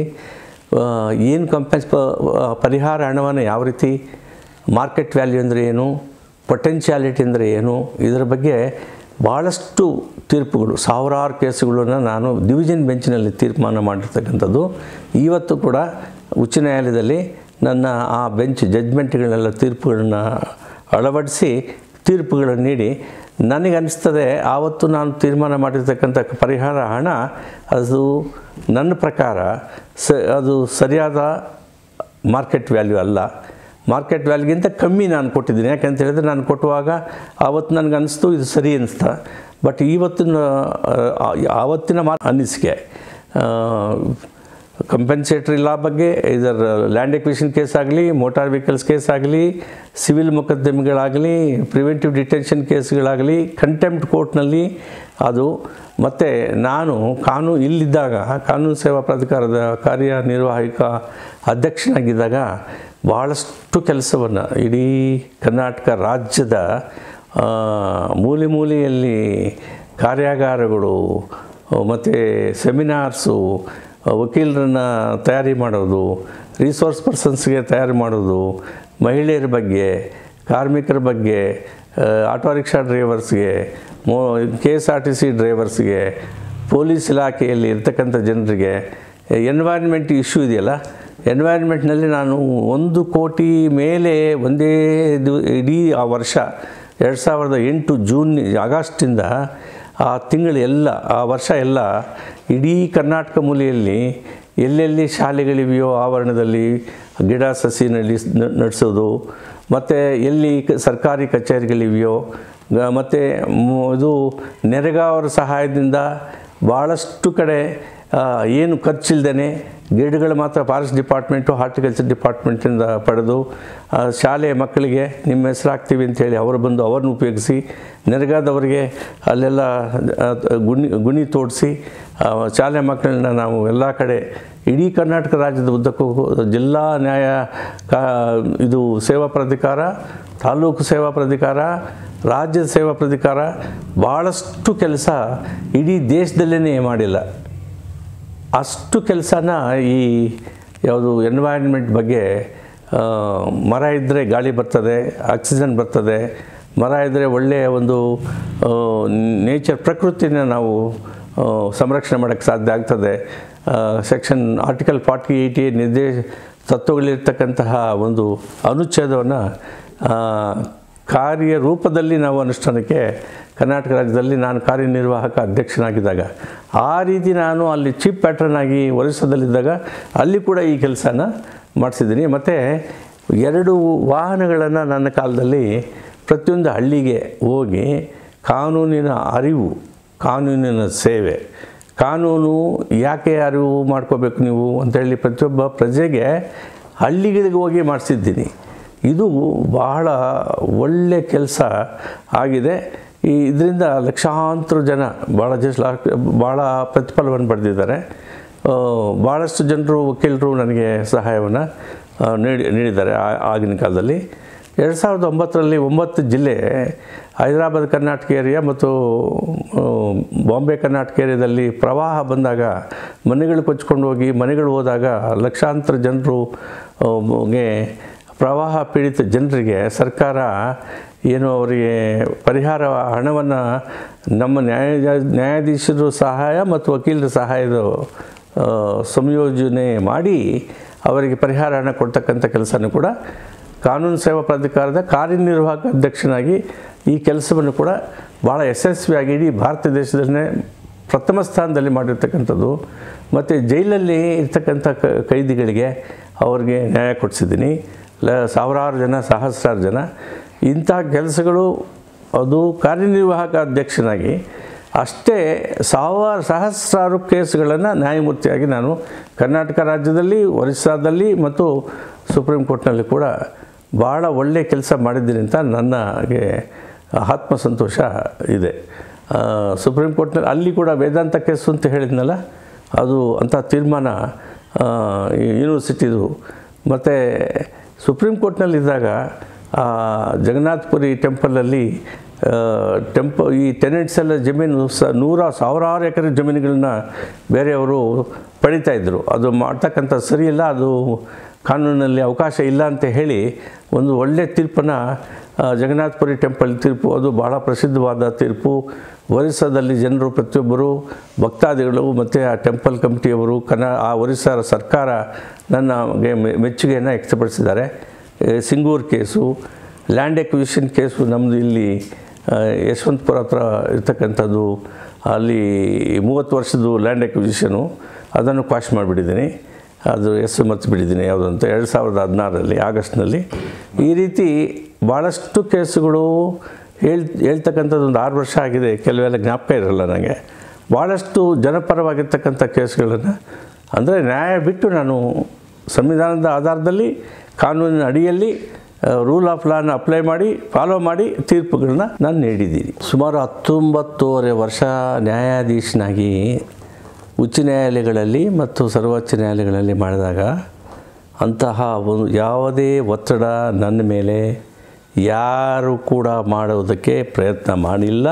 ಏನು ಕಂಪೆನ್ಸ್ ಪರಿಹಾರ ಹಣವನ್ನು ಯಾವ ರೀತಿ ಮಾರ್ಕೆಟ್ ವ್ಯಾಲ್ಯೂ ಅಂದರೆ ಏನು ಪೊಟೆನ್ಷಿಯಾಲಿಟಿ ಅಂದರೆ ಏನು ಇದರ ಬಗ್ಗೆ ಭಾಳಷ್ಟು ತೀರ್ಪುಗಳು ಸಾವಿರಾರು ಕೇಸುಗಳನ್ನು ನಾನು ಡಿವಿಷನ್ ಬೆಂಚಿನಲ್ಲಿ ತೀರ್ಮಾನ ಮಾಡಿರ್ತಕ್ಕಂಥದ್ದು ಇವತ್ತು ಕೂಡ ಉಚ್ಚ ನ್ಯಾಯಾಲಯದಲ್ಲಿ ನನ್ನ ಆ ಬೆಂಚ್ ಜಡ್ಜ್ಮೆಂಟ್ಗಳನ್ನೆಲ್ಲ ತೀರ್ಪುಗಳನ್ನ ಅಳವಡಿಸಿ ತೀರ್ಪುಗಳನ್ನು ನೀಡಿ ನನಗನ್ನಿಸ್ತದೆ ಆವತ್ತು ನಾನು ತೀರ್ಮಾನ ಮಾಡಿರ್ತಕ್ಕಂಥ ಪರಿಹಾರ ಹಣ ಅದು ನನ್ನ ಪ್ರಕಾರ ಸ ಅದು ಸರಿಯಾದ ಮಾರ್ಕೆಟ್ ವ್ಯಾಲ್ಯೂ ಅಲ್ಲ ಮಾರ್ಕೆಟ್ ವ್ಯಾಲ್ಯೂಗಿಂತ ಕಮ್ಮಿ ನಾನು ಕೊಟ್ಟಿದ್ದೀನಿ ಯಾಕಂತ ಹೇಳಿದ್ರೆ ನಾನು ಕೊಟ್ಟುವಾಗ ಆವತ್ತು ನನಗೆ ಅನಿಸ್ತು ಇದು ಸರಿ ಅನಿಸ್ತಾ ಬಟ್ ಇವತ್ತಿನ ಆ, ಆವತ್ತಿನ ಮಾ ಅನಿಸಿಕೆ ಕಂಪೆನ್ಸೇಟ್ರಿ ಲಾ ಬಗ್ಗೆ ಇದರ ಲ್ಯಾಂಡ್ ಎಕ್ವಿಷನ್ ಕೇಸ್ ಆಗಲಿ ಮೋಟಾರ್ ವೆಹಿಕಲ್ಸ್ ಕೇಸ್ ಆಗಲಿ ಸಿವಿಲ್ ಮೊಕದ್ದಮೆಗಳಾಗಲಿ ಪ್ರಿವೆಂಟಿವ್ ಡಿಟೆನ್ಷನ್ ಕೇಸ್ಗಳಾಗಲಿ ಕಂಟೆಂಪ್ಟ್ ಕೋರ್ಟ್ನಲ್ಲಿ ಅದು ಮತ್ತು ನಾನು ಕಾನೂನು ಇಲ್ಲಿದ್ದಾಗ ಕಾನೂನು ಸೇವಾ ಪ್ರಾಧಿಕಾರದ ಕಾರ್ಯನಿರ್ವಾಹಕ ಅಧ್ಯಕ್ಷನಾಗಿದ್ದಾಗ ಭಾಳಷ್ಟು ಕೆಲಸವನ್ನು ಇಡೀ ಕರ್ನಾಟಕ ರಾಜ್ಯದ ಆ, ಮೂಲೆ ಮೂಲೆಯಲ್ಲಿ ಕಾರ್ಯಾಗಾರಗಳು ಮತ್ತು ಸೆಮಿನಾರ್ಸು ವಕೀಲರನ್ನು ತಯಾರಿ ಮಾಡೋದು ರಿಸೋರ್ಸ್ ಪರ್ಸನ್ಸ್ಗೆ ತಯಾರಿ ಮಾಡೋದು ಮಹಿಳೆಯರ ಬಗ್ಗೆ ಕಾರ್ಮಿಕರ ಬಗ್ಗೆ ಆ, ಆಟೋ ರಿಕ್ಷಾ ಡ್ರೈವರ್ಸ್ಗೆ ಮೋ K S R T C ಡ್ರೈವರ್ಸ್ಗೆ ಪೊಲೀಸ್ ಇಲಾಖೆಯಲ್ಲಿ ಇರ್ತಕ್ಕಂಥ ಜನರಿಗೆ ಎನ್ವೈರ್ನ್ಮೆಂಟ್ ಇಶ್ಯೂ ಇದೆಯಲ್ಲ ಎನ್ವೈರ್ನ್ಮೆಂಟ್ನಲ್ಲಿ ನಾನು ಒಂದು ಕೋಟಿ ಮೇಲೆ ಒಂದೇ ದಿವ- ಇಡೀ ಆ ವರ್ಷ ಎರಡು ಸಾವಿರದ ಎಂಟು ಜೂನ್ ಆಗಸ್ಟಿಂದ ಆ ತಿಂಗಳು ಎಲ್ಲ ಆ ವರ್ಷ ಎಲ್ಲ ಇಡೀ ಕರ್ನಾಟಕ ಮೂಲೆಯಲ್ಲಿ ಎಲ್ಲೆಲ್ಲಿ ಶಾಲೆಗಳಿವೆಯೋ ಆವರಣದಲ್ಲಿ ಗಿಡ ಸಸಿ ನಡಿ ನಡೆಸೋದು ಮತ್ತು ಎಲ್ಲಿ ಕ- ಸರ್ಕಾರಿ ಕಚೇರಿಗಳಿವೆಯೋ ಗ- ಮತ್ತು ಮ್- ಇದು ನೆರೆಗಾವರ ಸಹಾಯದಿಂದ ಭಾಳಷ್ಟು ಕಡೆ ಆ, ಏನು ಖರ್ಚಿಲ್ದೇ ಗಿಡಗಳು ಮಾತ್ರ ಫಾರೆಸ್ಟ್ ಡಿಪಾರ್ಟ್ಮೆಂಟು ಹಾರ್ಟಿಕಲ್ಚರ್ ಡಿಪಾರ್ಟ್ಮೆಂಟಿಂದ ಪಡೆದು ಆ, ಶಾಲೆಯ ಮಕ್ಕಳಿಗೆ ನಿಮ್ಮ ಹೆಸರು ಹಾಕ್ತೀವಿ ಅಂತೇಳಿ ಅವರು ಬಂದು ಅವರನ್ನು ಉಪಯೋಗಿಸಿ ನೆರೆಗಾದವರಿಗೆ ಅಲ್ಲೆಲ್ಲ ಆ, ಗುಣಿ ಗುಣಿ ತೋಡಿಸಿ ಶಾಲೆ ಮಕ್ಕಳನ್ನ ನಾವು ಎಲ್ಲ ಕಡೆ ಇಡೀ ಕರ್ನಾಟಕ ರಾಜ್ಯದ ಉದ್ದಕ್ಕೂ ಜಿಲ್ಲಾ ನ್ಯಾಯ ಕಾ ಇದು ಸೇವಾ ಪ್ರಾಧಿಕಾರ ತಾಲೂಕು ಸೇವಾ ಪ್ರಾಧಿಕಾರ ರಾಜ್ಯದ ಸೇವಾ ಪ್ರಾಧಿಕಾರ ಭಾಳಷ್ಟು ಕೆಲಸ ಇಡೀ ದೇಶದಲ್ಲೇ ಮಾಡಿಲ್ಲ ಅಷ್ಟು ಕೆಲಸನ ಈ ಯಾವುದು ಎನ್ವೈರ್ನ್ಮೆಂಟ್ ಬಗ್ಗೆ ಆ, ಮರ ಇದ್ದರೆ ಗಾಳಿ ಬರ್ತದೆ ಆಕ್ಸಿಜನ್ ಬರ್ತದೆ ಮರ ಇದ್ದರೆ ಒಳ್ಳೆಯ ಒಂದು ನೇಚರ್ ಪ್ರಕೃತಿನ ನಾವು ಆ, ಸಂರಕ್ಷಣೆ ಮಾಡೋಕ್ಕೆ ಸಾಧ್ಯ ಆಗ್ತದೆ ಸೆಕ್ಷನ್ ಆರ್ಟಿಕಲ್ ಫಾರ್ಟಿ ಏಯ್ಟಿ ನಿರ್ದೇಶ ತತ್ವಗಳಿರ್ತಕ್ಕಂತಹ ಒಂದು ಅನುಚ್ಛೇದವನ್ನು ಕಾರ್ಯರೂಪದಲ್ಲಿ ನಾವು ಅನುಷ್ಠಾನಕ್ಕೆ ಕರ್ನಾಟಕ ರಾಜ್ಯದಲ್ಲಿ ನಾನು ಕಾರ್ಯನಿರ್ವಾಹಕ ಅಧ್ಯಕ್ಷನಾಗಿದ್ದಾಗ ಆ ರೀತಿ ನಾನು ಅಲ್ಲಿ ಚೀಪ್ ಪ್ಯಾಟ್ರನ್ ಆಗಿ ಒರಿಸ್ಸಾದಲ್ಲಿದ್ದಾಗ ಅಲ್ಲಿ ಕೂಡ ಈ ಕೆಲಸನ ಮಾಡಿಸಿದ್ದೀನಿ ಮತ್ತು ಎರಡು ವಾಹನಗಳನ್ನು ನನ್ನ ಕಾಲದಲ್ಲಿ ಪ್ರತಿಯೊಂದು ಹಳ್ಳಿಗೆ ಹೋಗಿ ಕಾನೂನಿನ ಅರಿವು ಕಾನೂನಿನ ಸೇವೆ ಕಾನೂನು ಯಾಕೆ ಅರಿವು ಮಾಡ್ಕೋಬೇಕು ನೀವು ಅಂತೇಳಿ ಪ್ರತಿಯೊಬ್ಬ ಪ್ರಜೆಗೆ ಹಳ್ಳಿಗಳಿಗೆ ಹೋಗಿ ಮಾಡಿಸಿದ್ದೀನಿ ಇದು ಬಹಳ ಒಳ್ಳೆ ಕೆಲಸ ಆಗಿದೆ ಈ ಇದರಿಂದ ಲಕ್ಷಾಂತರ ಜನ ಭಾಳ ಜಸ್ ಭಾಳ ಪ್ರತಿಫಲವನ್ನು ಪಡೆದಿದ್ದಾರೆ ಆ, ಭಾಳಷ್ಟು ಜನರು ವಕೀಲರು ನನಗೆ ಸಹಾಯವನ್ನು ಆ, ನೀಡಿ ನೀಡಿದ್ದಾರೆ ಆ- ಆಗಿನ ಕಾಲದಲ್ಲಿ ಎರಡು ಸಾವಿರದ ಒಂಬತ್ತರಲ್ಲಿ ಒಂಬತ್ತು ಜಿಲ್ಲೆ ಹೈದರಾಬಾದ್ ಕರ್ನಾಟಕ ಏರಿಯಾ ಮತ್ತು ಆ, ಬಾಂಬೆ ಕರ್ನಾಟಕ ಏರಿಯಾದಲ್ಲಿ ಪ್ರವಾಹ ಬಂದಾಗ ಮನೆಗಳು ಕೊಚ್ಕೊಂಡು ಹೋಗಿ ಮನೆಗಳು ಹೋದಾಗ ಲಕ್ಷಾಂತರ ಜನರು ಆ, ಗೆ ಪ್ರವಾಹ ಪೀಡಿತ ಜನರಿಗೆ ಸರ್ಕಾರ ಏನು ಅವರಿಗೆ ಪರಿಹಾರ ಹಣವನ್ನು ನಮ್ಮ ನ್ಯಾಯ ನ್ಯಾಯಾಧೀಶರು ಸಹಾಯ ಮತ್ತು ವಕೀಲರ ಸಹಾಯದ ಆ, ಸಂಯೋಜನೆ ಮಾಡಿ ಅವರಿಗೆ ಪರಿಹಾರ ಹಣ ಕೊಡ್ತಕ್ಕಂಥ ಕೆಲಸನೂ ಕೂಡ ಕಾನೂನು ಸೇವಾ ಪ್ರಾಧಿಕಾರದ ಕಾರ್ಯನಿರ್ವಾಹಕ ಅಧ್ಯಕ್ಷನಾಗಿ ಈ ಕೆಲಸವನ್ನು ಕೂಡ ಭಾಳ ಯಶಸ್ವಿಯಾಗಿ ಇಡೀ ಭಾರತ ದೇಶದಲ್ಲೇ ಪ್ರಥಮ ಸ್ಥಾನದಲ್ಲಿ ಮಾಡಿರ್ತಕ್ಕಂಥದ್ದು ಮತ್ತು ಜೈಲಲ್ಲಿ ಇರ್ತಕ್ಕಂಥ ಕ ಕೈದಿಗಳಿಗೆ ಅವ್ರಿಗೆ ನ್ಯಾಯ ಕೊಡಿಸಿದ್ದೀನಿ ಲ ಸಾವಿರಾರು ಜನ ಸಹಸ್ರಾರು ಜನ ಇಂತಹ ಕೆಲಸಗಳು ಅದು ಕಾರ್ಯನಿರ್ವಾಹಕ ಅಧ್ಯಕ್ಷನಾಗಿ ಅಷ್ಟೇ ಸಾವಿರ ಸಹಸ್ರಾರು ಕೇಸುಗಳನ್ನು ನ್ಯಾಯಮೂರ್ತಿಯಾಗಿ ನಾನು ಕರ್ನಾಟಕ ರಾಜ್ಯದಲ್ಲಿ ಒರಿಸ್ಸಾದಲ್ಲಿ ಮತ್ತು ಸುಪ್ರೀಂ ಕೋರ್ಟ್ನಲ್ಲಿ ಕೂಡ ಭಾಳ ಒಳ್ಳೆಯ ಕೆಲಸ ಮಾಡಿದ್ದೀನಿ ಅಂತ ನನಗೆ ಆತ್ಮಸಂತೋಷ ಇದೆ ಆ, ಸುಪ್ರೀಂ ಕೋರ್ಟ್ನಲ್ಲಿ ಅಲ್ಲಿ ಕೂಡ ವೇದಾಂತ ಕೇಸು ಅಂತ ಹೇಳಿದ್ನಲ್ಲ ಅದು ಅಂಥ ತೀರ್ಮಾನ ಆ, ಈ ಯೂನಿವರ್ಸಿಟಿದು ಮತ್ತು ಸುಪ್ರೀಂ ಕೋರ್ಟ್ನಲ್ಲಿದ್ದಾಗ ಆ, ಜಗನ್ನಾಥಪುರಿ ಟೆಂಪಲಲ್ಲಿ ಟೆಂಪ ಈ ಟೆನೆಂಟ್ಸ್ ಎಲ್ಲ ಜಮೀನು ಸ ನೂರ ಸಾವಿರಾರು ಎಕರೆ ಜಮೀನುಗಳನ್ನ ಬೇರೆಯವರು ಪಡಿತಾ ಇದ್ದರು ಅದು ಮಾಡ್ತಕ್ಕಂಥ ಸರಿಯಿಲ್ಲ ಅದು ಕಾನೂನಲ್ಲಿ ಅವಕಾಶ ಇಲ್ಲ ಅಂತ ಹೇಳಿ ಒಂದು ಒಳ್ಳೆಯ ತೀರ್ಪನ್ನು ಆ, ಜಗನ್ನಾಥಪುರಿ ಟೆಂಪಲ್ ತೀರ್ಪು ಅದು ಬಹಳ ಪ್ರಸಿದ್ಧವಾದ ತೀರ್ಪು ಒರಿಸ್ಸಾದಲ್ಲಿ ಜನರು ಪ್ರತಿಯೊಬ್ಬರು ಭಕ್ತಾದಿಗಳು ಮತ್ತು ಆ ಟೆಂಪಲ್ ಕಮಿಟಿಯವರು ಕನ್ನ ಆ ಒರಿಸ್ಸಾ ಸರ್ಕಾರ ನನಗೆ ಮೆ- ಮೆಚ್ಚುಗೆಯನ್ನು ವ್ಯಕ್ತಪಡಿಸಿದ್ದಾರೆ ಏ, Singur case land acquisition case ನಮ್ಮದು ಇಲ್ಲಿ ಆ, ಯಶವಂತಪುರ ಹತ್ರ ಇರ್ತಕ್ಕಂಥದ್ದು ಅಲ್ಲಿ ಮೂವತ್ತು ವರ್ಷದ್ದು ಲ್ಯಾಂಡ್ ಎಕ್ವಿಷನು ಅದನ್ನು ಕ್ವಾಶ್ ಮಾಡಿಬಿಟ್ಟಿದ್ದೀನಿ ಅದು ಹೆಸರು ಮರ್ತಿಬಿಟ್ಟಿದ್ದೀನಿ ಯಾವುದು ಅಂತ ಎರಡು ಸಾವಿರದ ಹದಿನಾರರಲ್ಲಿ ಆಗಸ್ಟ್ನಲ್ಲಿ ಈ ರೀತಿ ಭಾಳಷ್ಟು ಕೇಸುಗಳು ಹೇಳ್ ಹೇಳ್ತಕ್ಕಂಥದ್ದು ಒಂದು ಆರು ವರ್ಷ ಆಗಿದೆ ಕೆಲವೆಲ್ಲ ಜ್ಞಾಪಕ ಇರಲ್ಲ ನನಗೆ ಭಾಳಷ್ಟು ಜನಪರವಾಗಿರ್ತಕ್ಕಂಥ ಕೇಸುಗಳನ್ನು ಅಂದರೆ ನ್ಯಾಯ ಬಿಟ್ಟು ನಾನು ಸಂವಿಧಾನದ ಆಧಾರದಲ್ಲಿ ಕಾನೂನಿನ ಅಡಿಯಲ್ಲಿ ರೂಲ್ ಆಫ್ ಲಾನ ಅಪ್ಲೈ ಮಾಡಿ ಫಾಲೋ ಮಾಡಿ ತೀರ್ಪುಗಳನ್ನ ನಾನು ನೀಡಿದ್ದೀನಿ ಸುಮಾರು ಹತ್ತೊಂಬತ್ತೂವರೆ ವರ್ಷ ನ್ಯಾಯಾಧೀಶನಾಗಿ ಉಚ್ಚ ನ್ಯಾಯಾಲಯಗಳಲ್ಲಿ ಮತ್ತು ಸರ್ವೋಚ್ಚ ನ್ಯಾಯಾಲಯಗಳಲ್ಲಿ ಮಾಡಿದಾಗ ಅಂತಹ ಒಂದು ಯಾವುದೇ ಒತ್ತಡ ನನ್ನ ಮೇಲೆ ಯಾರು ಕೂಡ ಮಾಡುವುದಕ್ಕೆ ಪ್ರಯತ್ನ ಮಾಡಿಲ್ಲ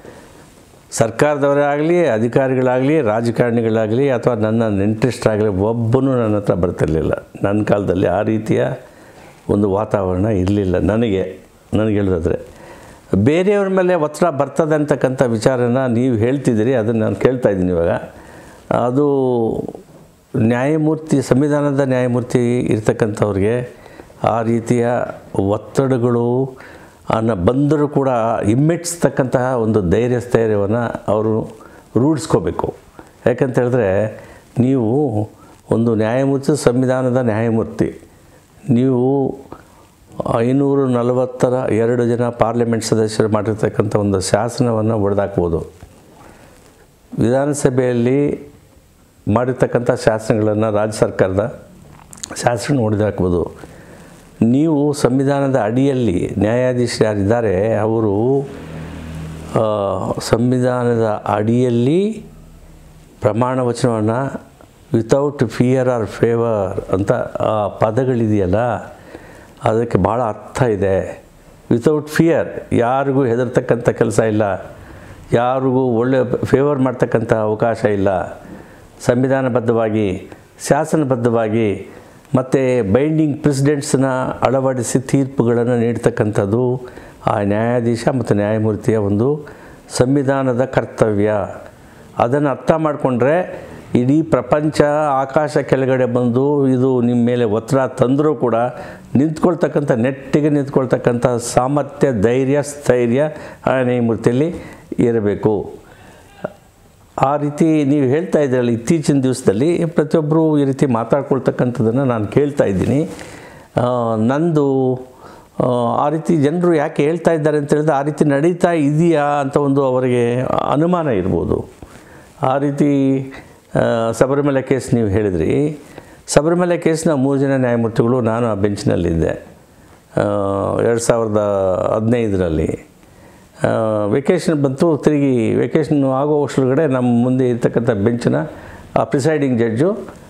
ಸರ್ಕಾರದವರೇ ಆಗಲಿ ಅಧಿಕಾರಿಗಳಾಗಲಿ ರಾಜಕಾರಣಿಗಳಾಗಲಿ ಅಥವಾ ನನ್ನ ನೆಂಟ್ರಿಸ್ಟ್ರಾಗಲಿ ಒಬ್ಬನೂ ನನ್ನ ಹತ್ರ ಬರ್ತಿರ್ಲಿಲ್ಲ ನನ್ನ ಕಾಲದಲ್ಲಿ ಆ ರೀತಿಯ ಒಂದು ವಾತಾವರಣ ಇರಲಿಲ್ಲ ನನಗೆ ನನಗೆ ಹೇಳೋದಾದ್ರೆ ಬೇರೆಯವ್ರ ಮೇಲೆ ಒತ್ತಡ ಬರ್ತದೆ ಅಂತಕ್ಕಂಥ ವಿಚಾರನ ನೀವು ಹೇಳ್ತಿದ್ದೀರಿ ಅದನ್ನು ನಾನು ಕೇಳ್ತಾ ಇದ್ದೀನಿ ಇವಾಗ ಅದು ನ್ಯಾಯಮೂರ್ತಿ ಸಂವಿಧಾನದ ನ್ಯಾಯಮೂರ್ತಿ ಇರ್ತಕ್ಕಂಥವ್ರಿಗೆ ಆ ರೀತಿಯ ಒತ್ತಡಗಳು ಅನ್ನ ಬಂದರೂ ಕೂಡ ಹಿಮ್ಮೆಟ್ಟಿಸ್ತಕ್ಕಂತಹ ಒಂದು ಧೈರ್ಯ ಸ್ಥೈರ್ಯವನ್ನು ಅವರು ರೂಢಿಸ್ಕೋಬೇಕು ಯಾಕಂತ ಹೇಳಿದ್ರೆ ನೀವು ಒಂದು ನ್ಯಾಯಮೂರ್ತಿ ಸಂವಿಧಾನದ ನ್ಯಾಯಮೂರ್ತಿ ನೀವು ಐನೂರು ನಲವತ್ತರ ಎರಡು ಜನ ಪಾರ್ಲಿಮೆಂಟ್ ಸದಸ್ಯರು ಮಾಡಿರ್ತಕ್ಕಂಥ ಒಂದು ಶಾಸನವನ್ನು ಒಡೆದಾಕ್ಬೋದು ವಿಧಾನಸಭೆಯಲ್ಲಿ ಮಾಡಿರ್ತಕ್ಕಂಥ ಶಾಸನಗಳನ್ನು ರಾಜ್ಯ ಸರ್ಕಾರದ ಶಾಸನ ಹೊಡೆದಾಕ್ಬೋದು ನೀವು ಸಂವಿಧಾನದ ಅಡಿಯಲ್ಲಿ ನ್ಯಾಯಾಧೀಶರು ಯಾರಿದ್ದಾರೆ ಅವರು ಆ, ಸಂವಿಧಾನದ ಅಡಿಯಲ್ಲಿ ಪ್ರಮಾಣ ವಚನವನ್ನು ವಿತೌಟ್ ಫಿಯರ್ ಆರ್ ಫೇವರ್ ಅಂತ ಆ ಪದಗಳಿದೆಯಲ್ಲ ಅದಕ್ಕೆ ಭಾಳ ಅರ್ಥ ಇದೆ ವಿತೌಟ್ ಫಿಯರ್ ಯಾರಿಗೂ ಹೆದರ್ತಕ್ಕಂಥ ಕೆಲಸ ಇಲ್ಲ ಯಾರಿಗೂ ಒಳ್ಳೆ ಫೇವರ್ ಮಾಡ್ತಕ್ಕಂಥ ಅವಕಾಶ ಇಲ್ಲ ಸಂವಿಧಾನಬದ್ಧವಾಗಿ ಶಾಸನಬದ್ಧವಾಗಿ ಮತ್ತು ಬೈಂಡಿಂಗ್ ಪ್ರೆಸಿಡೆಂಟ್ಸ್ನ ಅಳವಡಿಸಿ ತೀರ್ಪುಗಳನ್ನು ನೀಡ್ತಕ್ಕಂಥದ್ದು ಆ ನ್ಯಾಯಾಧೀಶ ಮತ್ತು ನ್ಯಾಯಮೂರ್ತಿಯ ಒಂದು ಸಂವಿಧಾನದ ಕರ್ತವ್ಯ ಅದನ್ನು ಅರ್ಥ ಮಾಡಿಕೊಂಡ್ರೆ ಇಡೀ ಪ್ರಪಂಚ ಆಕಾಶ ಕೆಳಗಡೆ ಬಂದು ಇದು ನಿಮ್ಮ ಮೇಲೆ ಒತ್ತಡ ತಂದರೂ ಕೂಡ ನಿಂತ್ಕೊಳ್ತಕ್ಕಂಥ ನೆಟ್ಟಿಗೆ ನಿಂತ್ಕೊಳ್ತಕ್ಕಂಥ ಸಾಮರ್ಥ್ಯ ಧೈರ್ಯ ಸ್ಥೈರ್ಯ ಆ ನ್ಯಾಯಮೂರ್ತಿಯಲ್ಲಿ ಇರಬೇಕು ಆ ರೀತಿ ನೀವು ಹೇಳ್ತಾ ಇದ್ದೀರಲ್ಲ ಇತ್ತೀಚಿನ ದಿವಸದಲ್ಲಿ ಪ್ರತಿಯೊಬ್ಬರು ಈ ರೀತಿ ಮಾತಾಡ್ಕೊಳ್ತಕ್ಕಂಥದ್ದನ್ನು ನಾನು ಕೇಳ್ತಾ ಇದ್ದೀನಿ ಆ, ನಂದು ಆ, ಆ ರೀತಿ ಜನರು ಯಾಕೆ ಹೇಳ್ತಾ ಇದ್ದಾರೆ ಅಂತ ಹೇಳಿದ್ರೆ ಆ ರೀತಿ ನಡೀತಾ ಇದೆಯಾ ಅಂತ ಒಂದು ಅವರಿಗೆ ಅನುಮಾನ ಇರ್ಬೋದು ಆ ರೀತಿ ಆ, ಶಬರಿಮಲೆ ಕೇಸ್ ನೀವು ಹೇಳಿದ್ರಿ ಶಬರಿಮಲೆ ಕೇಸ್ನ ಮೂರು ಜನ ನ್ಯಾಯಮೂರ್ತಿಗಳು ನಾನು ಆ ಬೆಂಚ್ನಲ್ಲಿದ್ದೆ ಎರಡು ಸಾವಿರದ ಹದಿನೈದರಲ್ಲಿ ವೆಕೇಷನ್ ಬಂತು ತಿರುಗಿ ವೆಕೇಷನ್ ಆಗೋ ಅಷ್ಟರೊಳಗಡೆ ನಮ್ಮ ಮುಂದೆ ಇರ್ತಕ್ಕಂಥ ಬೆಂಚಿನ ಆ ಪ್ರಿಸೈಡಿಂಗ್ ಜಡ್ಜು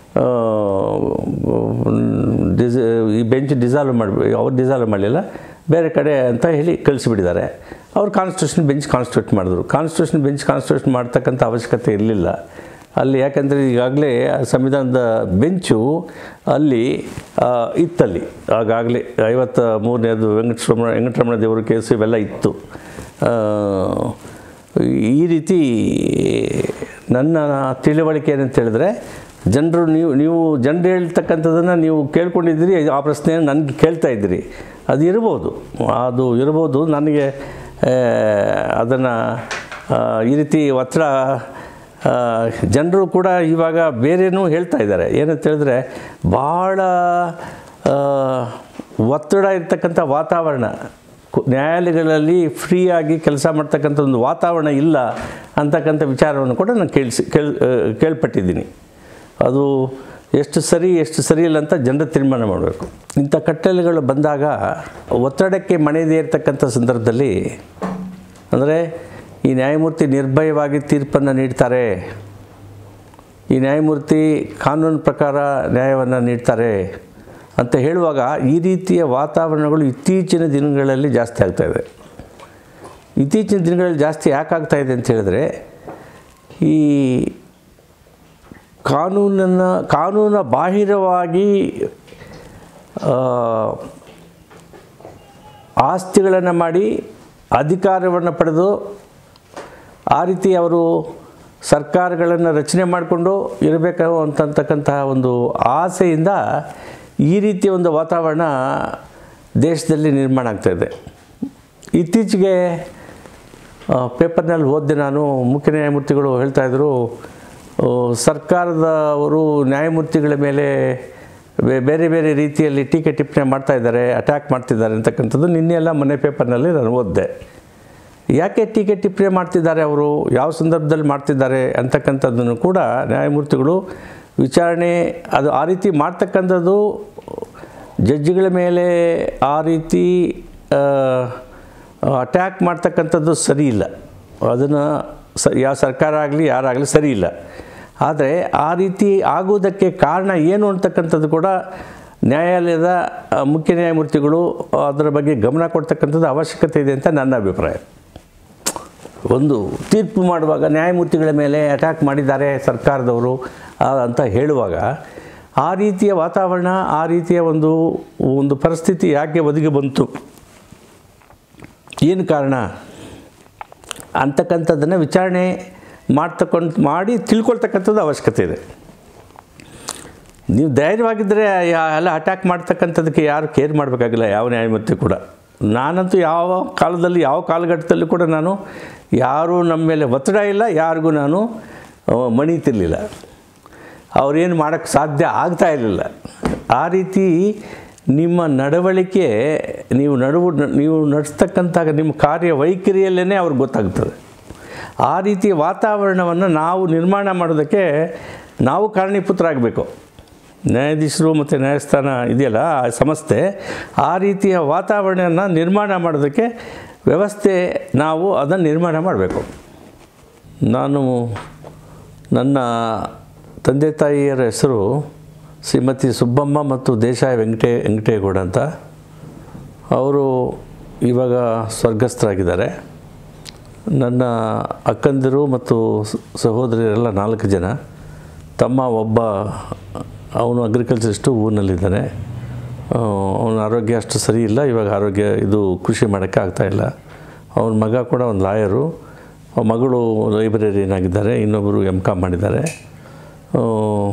ಡಿಸ್ ಈ ಬೆಂಚ್ ಡಿಸಾಲ್ವ್ ಮಾಡಿ ಅವ್ರು ಡಿಸಾಲ್ವ್ ಮಾಡಲಿಲ್ಲ ಬೇರೆ ಕಡೆ ಅಂತ ಹೇಳಿ ಕಳಿಸಿಬಿಟ್ಟಿದ್ದಾರೆ ಅವ್ರು ಕಾನ್ಸ್ಟಿಟ್ಯೂಷನ್ ಬೆಂಚ್ ಕಾನ್ಸ್ಟಿಟ್ಯೂಟ್ ಮಾಡಿದ್ರು ಕಾನ್ಸ್ಟಿಟ್ಯೂಷನ್ ಬೆಂಚ್ ಕಾನ್ಸ್ಟಿಟ್ಯೂಷನ್ ಮಾಡ್ತಕ್ಕಂಥ ಅವಶ್ಯಕತೆ ಇರಲಿಲ್ಲ ಅಲ್ಲಿ ಯಾಕಂದರೆ ಈಗಾಗಲೇ ಸಂವಿಧಾನದ ಬೆಂಚು ಅಲ್ಲಿ ಆ, ಇತ್ತಲ್ಲಿ ಆಗಾಗಲೇ ಐವತ್ತ ಮೂರನೇದು ವೆಂಕಟರಮಣ ವೆಂಕಟರಮಣ ದೇವರ ಕೇಸು ಇವೆಲ್ಲ ಇತ್ತು ಆ, ಈ ರೀತಿ ನನ್ನ ತಿಳುವಳಿಕೆ ಏನಂತ ಹೇಳಿದ್ರೆ ಜನರು ನೀವು ನೀವು ಜನರು ಹೇಳ್ತಕ್ಕಂಥದ್ದನ್ನು ನೀವು ಕೇಳ್ಕೊಂಡಿದ್ದೀರಿ ಆ ಪ್ರಶ್ನೆಯನ್ನು ನನಗೆ ಕೇಳ್ತಾ ಇದ್ದೀರಿ ಅದು ಇರ್ಬೋದು ಅದು ಇರ್ಬೋದು ನನಗೆ ಅದನ್ನು ಈ ರೀತಿ ಒತ್ತಡ ಜನರು ಕೂಡ ಇವಾಗ ಬೇರೆನೂ ಹೇಳ್ತಾ ಇದ್ದಾರೆ ಏನಂತ ಹೇಳಿದ್ರೆ ಭಾಳ ಆ, ಒತ್ತಡ ಇರ್ತಕ್ಕಂಥ ವಾತಾವರಣ ಕು- ನ್ಯಾಯಾಲಯಗಳಲ್ಲಿ ಫ್ರೀಯಾಗಿ ಕೆಲಸ ಮಾಡ್ತಕ್ಕಂಥ ಒಂದು ವಾತಾವರಣ ಇಲ್ಲ ಅಂತಕ್ಕಂಥ ವಿಚಾರವನ್ನು ಕೂಡ ನಾನು ಕೇಳಿಸಿ ಕೇಳ್ ಆ, ಕೇಳ್ಪಟ್ಟಿದ್ದೀನಿ ಅದು ಎಷ್ಟು ಸರಿ ಎಷ್ಟು ಸರಿ ಇಲ್ಲ ಅಂತ ಜನರು ತೀರ್ಮಾನ ಮಾಡಬೇಕು ಇಂಥ ಕಟ್ಟಲೆಗಳು ಬಂದಾಗ ಒತ್ತಡಕ್ಕೆ ಮಣಿಯದೇ ಇರತಕ್ಕಂಥ ಸಂದರ್ಭದಲ್ಲಿ ಅಂದರೆ ಈ ನ್ಯಾಯಮೂರ್ತಿ ನಿರ್ಭಯವಾಗಿ ತೀರ್ಪನ್ನು ನೀಡ್ತಾರೆ ಈ ನ್ಯಾಯಮೂರ್ತಿ ಕಾನೂನು ಪ್ರಕಾರ ನ್ಯಾಯವನ್ನು ನೀಡ್ತಾರೆ ಅಂತ ಹೇಳುವಾಗ ಈ ರೀತಿಯ ವಾತಾವರಣಗಳು ಇತ್ತೀಚಿನ ದಿನಗಳಲ್ಲಿ ಜಾಸ್ತಿ ಆಗ್ತಾಯಿದೆ ಇತ್ತೀಚಿನ ದಿನಗಳಲ್ಲಿ ಜಾಸ್ತಿ ಯಾಕೆ ಆಗ್ತಾ ಇದೆ ಅಂತ ಹೇಳಿದ್ರೆ ಈ ಕಾನೂನನ್ನು ಕಾನೂನ ಬಾಹಿರವಾಗಿ ಆ, ಆಸ್ತಿಗಳನ್ನು ಮಾಡಿ ಅಧಿಕಾರವನ್ನು ಪಡೆದು ಆ ರೀತಿ ಅವರು ಸರ್ಕಾರಗಳನ್ನು ರಚನೆ ಮಾಡಿಕೊಂಡು ಇರಬೇಕು ಅಂತಕ್ಕಂತಹ ಒಂದು ಆಸೆಯಿಂದ ಈ ರೀತಿಯ ಒಂದು ವಾತಾವರಣ ದೇಶದಲ್ಲಿ ನಿರ್ಮಾಣ ಆಗ್ತಾಯಿದೆ ಇತ್ತೀಚೆಗೆ ಆ, ಪೇಪರ್ನಲ್ಲಿ ಓದಿದೆ ನಾನು ಮುಖ್ಯ ನ್ಯಾಯಮೂರ್ತಿಗಳು ಹೇಳ್ತಾಯಿದ್ರು ಆ, ಸರ್ಕಾರದವರು ನ್ಯಾಯಮೂರ್ತಿಗಳ ಮೇಲೆ ಬೇ- ಬೇರೆ ಬೇರೆ ರೀತಿಯಲ್ಲಿ ಟೀಕೆ ಟಿಪ್ಪಣಿ ಮಾಡ್ತಾ ಇದ್ದಾರೆ ಅಟ್ಯಾಕ್ ಮಾಡ್ತಿದ್ದಾರೆ ಅಂತಕ್ಕಂಥದ್ದು ನಿನ್ನೆ ಎಲ್ಲ ಮನೆ ಪೇಪರ್ನಲ್ಲಿ ನಾನು ಓದಿದೆ ಯಾಕೆ ಟೀಕೆ ಟಿಪ್ಪಣಿ ಮಾಡ್ತಿದ್ದಾರೆ ಅವರು ಯಾವ ಸಂದರ್ಭದಲ್ಲಿ ಮಾಡ್ತಿದ್ದಾರೆ ಅಂತಕ್ಕಂಥದ್ದನ್ನು ಕೂಡ ನ್ಯಾಯಮೂರ್ತಿಗಳು ವಿಚಾರಣೆ ಅದು ಆ ರೀತಿ ಮಾಡ್ತಕ್ಕಂಥದ್ದು ಜಡ್ಜಿಗಳ ಮೇಲೆ ಆ ರೀತಿ ಅಟ್ಯಾಕ್ ಮಾಡ್ತಕ್ಕಂಥದ್ದು ಸರಿ ಇಲ್ಲ ಅದನ್ನು ಸ ಯಾವ ಸರ್ಕಾರ ಆಗಲಿ ಯಾರಾಗಲಿ ಸರಿ ಇಲ್ಲ ಆದರೆ ಆ ರೀತಿ ಆಗುವುದಕ್ಕೆ ಕಾರಣ ಏನು ಅಂತಕ್ಕಂಥದ್ದು ಕೂಡ ನ್ಯಾಯಾಲಯದ ಆ, ಮುಖ್ಯ ನ್ಯಾಯಮೂರ್ತಿಗಳು ಅದರ ಬಗ್ಗೆ ಗಮನ ಕೊಡ್ತಕ್ಕಂಥದ್ದು ಅವಶ್ಯಕತೆ ಇದೆ ಅಂತ ನನ್ನ ಅಭಿಪ್ರಾಯ ಒಂದು ತೀರ್ಪು ಮಾಡುವಾಗ ನ್ಯಾಯಮೂರ್ತಿಗಳ ಮೇಲೆ ಅಟ್ಯಾಕ್ ಮಾಡಿದ್ದಾರೆ ಸರ್ಕಾರದವರು ಆ, ಅಂತ ಹೇಳುವಾಗ ಆ ರೀತಿಯ ವಾತಾವರಣ ಆ ರೀತಿಯ ಒಂದು ಒಂದು ಪರಿಸ್ಥಿತಿ ಯಾಕೆ ಒದಗಿ ಬಂತು ಏನು ಕಾರಣ ಅಂತಕ್ಕಂಥದ್ದನ್ನು ವಿಚಾರಣೆ ಮಾಡ್ತಕ್ಕಂಥ ಮಾಡಿ ತಿಳ್ಕೊಳ್ತಕ್ಕಂಥದ್ದು ಅವಶ್ಯಕತೆ ಇದೆ ನೀವು ಧೈರ್ಯವಾಗಿದ್ದರೆ ಯಾ- ಎಲ್ಲ ಅಟ್ಯಾಕ್ ಮಾಡ್ತಕ್ಕಂಥದ್ದಕ್ಕೆ ಯಾರು ಕೇರ್ ಮಾಡಬೇಕಾಗಿಲ್ಲ ಯಾವ ನ್ಯಾಯಮೂರ್ತಿ ಕೂಡ ನಾನಂತೂ ಯಾವ ಕಾಲದಲ್ಲಿ ಯಾವ ಕಾಲಘಟ್ಟದಲ್ಲೂ ಕೂಡ ನಾನು ಯಾರೂ ನಮ್ಮ ಮೇಲೆ ಒತ್ತಡ ಇಲ್ಲ ಯಾರಿಗೂ ನಾನು ಆ, ಮಣಿತಿರ್ಲಿಲ್ಲ ಅವ್ರೇನು ಮಾಡೋಕ್ಕೆ ಸಾಧ್ಯ ಆಗ್ತಾ ಇರಲಿಲ್ಲ ಆ ರೀತಿ ನಿಮ್ಮ ನಡವಳಿಕೆ ನೀವು ನಡುವು ನೀವು ನಡೆಸ್ತಕ್ಕಂಥ ನಿಮ್ಮ ಕಾರ್ಯ ವೈಖರಿಯಲ್ಲೇ ಅವ್ರಿಗೆ ಗೊತ್ತಾಗ್ತದೆ ಆ ರೀತಿಯ ವಾತಾವರಣವನ್ನು ನಾವು ನಿರ್ಮಾಣ ಮಾಡೋದಕ್ಕೆ ನಾವು ಕಾರಣೀಭೂತರಾಗಬೇಕು ನ್ಯಾಯಾಧೀಶರು ಮತ್ತು ನ್ಯಾಯಸ್ಥಾನ ಇದೆಯಲ್ಲ ಆ ಸಂಸ್ಥೆ ಆ ರೀತಿಯ ವಾತಾವರಣನ ನಿರ್ಮಾಣ ಮಾಡೋದಕ್ಕೆ ವ್ಯವಸ್ಥೆ ನಾವು ಅದನ್ನು ನಿರ್ಮಾಣ ಮಾಡಬೇಕು ನಾನು ನನ್ನ ತಂದೆ ತಾಯಿಯರ ಹೆಸರು ಶ್ರೀಮತಿ ಸುಬ್ಬಮ್ಮ ಮತ್ತು ದೇಶಾಯ ವೆಂಕಟೇ ವೆಂಕಟೇಗೌಡ ಅಂತ ಅವರು ಇವಾಗ ಸ್ವರ್ಗಸ್ಥರಾಗಿದ್ದಾರೆ ನನ್ನ ಅಕ್ಕಂದಿರು ಮತ್ತು ಸ- ಸಹೋದರಿಯರೆಲ್ಲ ನಾಲ್ಕು ಜನ ತಮ್ಮ ಒಬ್ಬ ಅವನು ಅಗ್ರಿಕಲ್ಚರಿಸ್ಟು ಊರಿನಲ್ಲಿದ್ದಾನೆ ಅವನ ಆರೋಗ್ಯ ಅಷ್ಟು ಸರಿ ಇಲ್ಲ ಇವಾಗ ಆರೋಗ್ಯ ಇದು ಕೃಷಿ ಮಾಡೋಕ್ಕೆ ಆಗ್ತಾಯಿಲ್ಲ ಅವನ ಮಗ ಕೂಡ ಒಂದು ಲಾಯರು ಅವ್ನ ಮಗಳು ಲೈಬ್ರರಿಯನ್ ಆಗಿದ್ದಾರೆ ಇನ್ನೊಬ್ಬರು ಎಮ್ ಕಾಮ್ ಮಾಡಿದ್ದಾರೆ ಆ,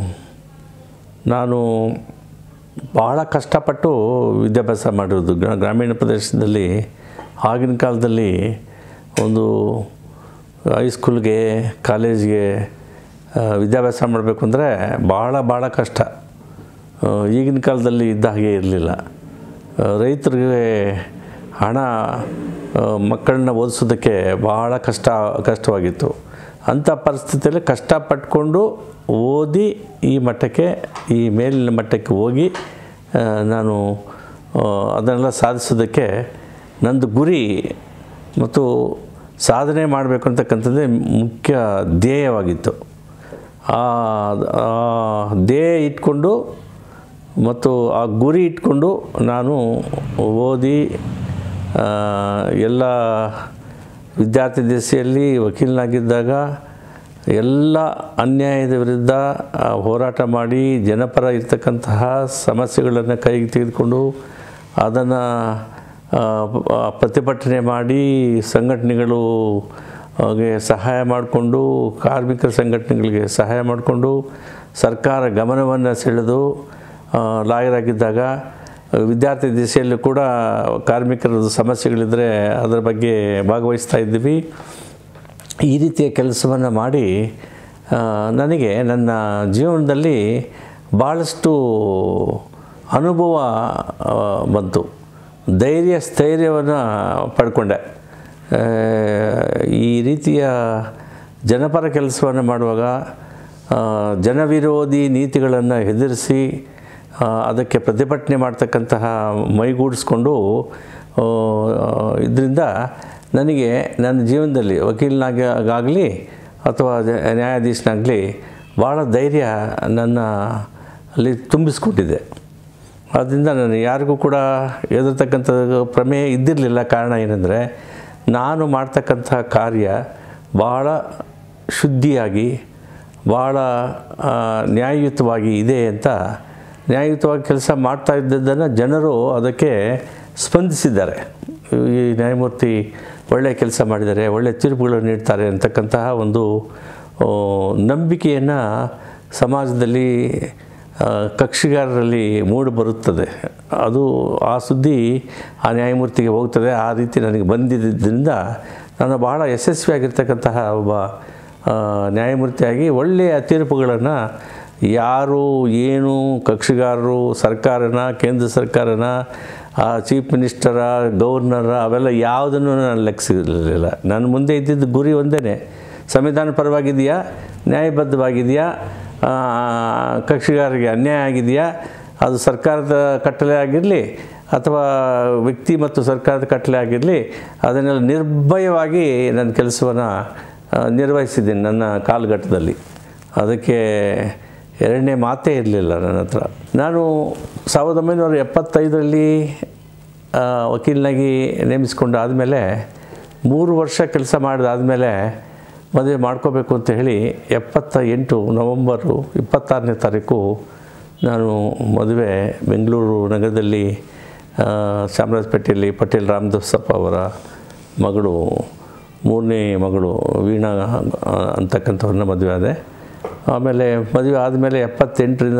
ನಾನು ಭಾಳ ಕಷ್ಟಪಟ್ಟು ವಿದ್ಯಾಭ್ಯಾಸ ಮಾಡಿರೋದು ಗ್ರಾ- ಗ್ರಾಮೀಣ ಪ್ರದೇಶದಲ್ಲಿ ಆಗಿನ ಕಾಲದಲ್ಲಿ ಒಂದು ಹೈಸ್ಕೂಲ್ಗೆ ಕಾಲೇಜ್ಗೆ ಆ, ವಿದ್ಯಾಭ್ಯಾಸ ಮಾಡಬೇಕು ಅಂದರೆ ಭಾಳ ಭಾಳ ಕಷ್ಟ ಆ, ಈಗಿನ ಕಾಲದಲ್ಲಿ ಇದ್ದ ಹಾಗೆ ಇರಲಿಲ್ಲ ರೈತರಿಗೆ ಹಣ ಆ, ಮಕ್ಕಳನ್ನ ಓದಿಸೋದಕ್ಕೆ ಭಾಳ ಕಷ್ಟ ಕಷ್ಟವಾಗಿತ್ತು ಅಂಥ ಪರಿಸ್ಥಿತಿಯಲ್ಲಿ ಕಷ್ಟಪಟ್ಕೊಂಡು ಓದಿ ಈ ಮಟ್ಟಕ್ಕೆ ಈ ಮೇಲಿನ ಮಟ್ಟಕ್ಕೆ ಹೋಗಿ ಆ, ನಾನು ಆ, ಅದನ್ನೆಲ್ಲ ಸಾಧಿಸೋದಕ್ಕೆ ನಂದು ಗುರಿ ಮತ್ತು ಸಾಧನೆ ಮಾಡಬೇಕು ಅಂತಕ್ಕಂಥದ್ದೇ ಮುಖ್ಯ ಧ್ಯೇಯವಾಗಿತ್ತು ಆ ಆ ಧ್ಯೇಯ ಇಟ್ಕೊಂಡು ಮತ್ತು ಆ ಗುರಿ ಇಟ್ಕೊಂಡು ನಾನು ಓದಿ ಆ, ಎಲ್ಲ ವಿದ್ಯಾರ್ಥಿ ದೆಸೆಯಲ್ಲಿ ವಕೀಲನಾಗಿದ್ದಾಗ ಎಲ್ಲ ಅನ್ಯಾಯದ ವಿರುದ್ಧ ಆ, ಹೋರಾಟ ಮಾಡಿ ಜನಪರ ಇರ್ತಕ್ಕಂತಹ ಸಮಸ್ಯೆಗಳನ್ನು ಕೈಗೆ ತೆಗೆದುಕೊಂಡು ಅದನ್ನು ಪ್ರತಿಭಟನೆ ಮಾಡಿ ಸಂಘಟನೆಗಳು ಗೆ ಸಹಾಯ ಮಾಡಿಕೊಂಡು ಕಾರ್ಮಿಕರ ಸಂಘಟನೆಗಳಿಗೆ ಸಹಾಯ ಮಾಡಿಕೊಂಡು ಸರ್ಕಾರ ಗಮನವನ್ನು ಸೆಳೆದು ಲಾಯರ್ ಆಗಿದ್ದಾಗ ವಿದ್ಯಾರ್ಥಿ ದಿಸೆಯಲ್ಲೂ ಕೂಡ ಕಾರ್ಮಿಕರ ಸಮಸ್ಯೆಗಳಿದ್ದರೆ ಅದರ ಬಗ್ಗೆ ಭಾಗವಹಿಸ್ತಾ ಇದ್ದೀವಿ ಈ ರೀತಿಯ ಕೆಲಸವನ್ನು ಮಾಡಿ ಆ, ನನಗೆ ನನ್ನ ಜೀವನದಲ್ಲಿ ಭಾಳಷ್ಟು ಅನುಭವ ಆ, ಬಂತು ಧೈರ್ಯ ಸ್ಥೈರ್ಯವನ್ನು ಪಡ್ಕೊಂಡೆ ಆ, ಈ ರೀತಿಯ ಜನಪರ ಕೆಲಸವನ್ನು ಮಾಡುವಾಗ ಆ, ಜನವಿರೋಧಿ ನೀತಿಗಳನ್ನು ಎದುರಿಸಿ ಆ, ಅದಕ್ಕೆ ಪ್ರತಿಭಟನೆ ಮಾಡ್ತಕ್ಕಂತಹ ಮೈಗೂಡಿಸ್ಕೊಂಡು ಇದರಿಂದ ನನಗೆ ನನ್ನ ಜೀವನದಲ್ಲಿ ವಕೀಲನಾಗಿ ಆಗಲಿ ಅಥವಾ ಜ- ನ್ಯಾಯಾಧೀಶನಾಗಲಿ ಭಾಳ ಧೈರ್ಯ ನನ್ನ ಅಲ್ಲಿ ತುಂಬಿಸ್ಕೊಂಡಿದ್ದೆ ಆದ್ದರಿಂದ ನಾನು ಯಾರಿಗೂ ಕೂಡ ಎದುರ್ತಕ್ಕಂಥ ಪ್ರಮೇಯ ಇದ್ದಿರಲಿಲ್ಲ ಕಾರಣ ಏನಂದರೆ ನಾನು ಮಾಡ್ತಕ್ಕಂಥ ಕಾರ್ಯ ಭಾಳ ಶುದ್ಧಿಯಾಗಿ ಭಾಳ ಆ, ನ್ಯಾಯಯುತವಾಗಿ ಇದೆ ಅಂತ ನ್ಯಾಯಯುತವಾಗಿ ಕೆಲಸ ಮಾಡ್ತಾ ಇದ್ದದ್ದನ್ನು ಜನರು ಅದಕ್ಕೆ ಸ್ಪಂದಿಸಿದ್ದಾರೆ ಈ ನ್ಯಾಯಮೂರ್ತಿ ಒಳ್ಳೆಯ ಕೆಲಸ ಮಾಡಿದ್ದಾರೆ ಒಳ್ಳೆಯ ತೀರ್ಪುಗಳನ್ನು ನೀಡ್ತಾರೆ ಅಂತಕ್ಕಂತಹ ಒಂದು ಆ, ನಂಬಿಕೆಯನ್ನು ಸಮಾಜದಲ್ಲಿ ಆ, ಕಕ್ಷಿಗಾರರಲ್ಲಿ ಮೂಡಿ ಬರುತ್ತದೆ ಅದು ಆ ಸುದ್ದಿ ಆ ನ್ಯಾಯಮೂರ್ತಿಗೆ ಹೋಗ್ತದೆ ಆ ರೀತಿ ನನಗೆ ಬಂದಿದ್ದರಿಂದ ನಾನು ಬಹಳ ಯಶಸ್ವಿಯಾಗಿರ್ತಕ್ಕಂತಹ ಒಬ್ಬ ಆ, ನ್ಯಾಯಮೂರ್ತಿಯಾಗಿ ಒಳ್ಳೆಯ ತೀರ್ಪುಗಳನ್ನು ಯಾರು ಏನು ಕಕ್ಷಿಗಾರರು ಸರ್ಕಾರನ ಕೇಂದ್ರ ಸರ್ಕಾರನ ಆ ಚೀಫ್ ಮಿನಿಸ್ಟರ ಗವರ್ನರ ಅವೆಲ್ಲ ಯಾವುದನ್ನು ನಾನು ಲೆಕ್ಕಿಸಿರಲಿಲ್ಲ ನನ್ನ ಮುಂದೆ ಇದ್ದಿದ್ದು ಗುರಿ ಒಂದೇ ಸಂವಿಧಾನ ಪರವಾಗಿದೆಯಾ ನ್ಯಾಯಬದ್ಧವಾಗಿದೆಯಾ ಆ, ಕಕ್ಷಿಗಾರರಿಗೆ ಅನ್ಯಾಯ ಆಗಿದೆಯಾ ಅದು ಸರ್ಕಾರದ ಕಟ್ಟಲೆ ಆಗಿರಲಿ ಅಥವಾ ವ್ಯಕ್ತಿ ಮತ್ತು ಸರ್ಕಾರದ ಕಟ್ಟಲೆ ಆಗಿರಲಿ ಅದನ್ನೆಲ್ಲ ನಿರ್ಭಯವಾಗಿ ನನ್ನ ಕೆಲಸವನ್ನು ನಿರ್ವಹಿಸಿದ್ದೀನಿ ನನ್ನ ಕಾಲಘಟ್ಟದಲ್ಲಿ ಅದಕ್ಕೆ ಎರಡನೇ ಮಾತೇ ಇರಲಿಲ್ಲ ನನ್ನ ಹತ್ರ ನಾನು ಸಾವಿರದ ಒಂಬೈನೂರ ಎಪ್ಪತ್ತೈದರಲ್ಲಿ ಆ, ವಕೀಲನಾಗಿ ನೇಮಿಸ್ಕೊಂಡು ಆದಮೇಲೆ ಮೂರು ವರ್ಷ ಕೆಲಸ ಮಾಡಿದಾದಮೇಲೆ ಮದುವೆ ಮಾಡ್ಕೋಬೇಕು ಅಂತ ಹೇಳಿ ಎಪ್ಪತ್ತ ಎಂಟು ನವಂಬರು ಇಪ್ಪತ್ತಾರನೇ ತಾರೀಕು ನಾನು ಮದುವೆ ಬೆಂಗಳೂರು ನಗರದಲ್ಲಿ ಆ, ಚಾಮರಾಜಪೇಟೆಯಲ್ಲಿ ಪಟೇಲ್ ರಾಮದಾಸಪ್ಪ ಅವರ ಮಗಳು ಮೂರನೇ ಮಗಳು ವೀಣಾ ಆ, ಅಂತಕ್ಕಂಥವ್ರನ್ನ ಮದುವೆ ಆದೆ ಆಮೇಲೆ ಮದುವೆ ಆದಮೇಲೆ ಎಪ್ಪತ್ತೆಂಟರಿಂದ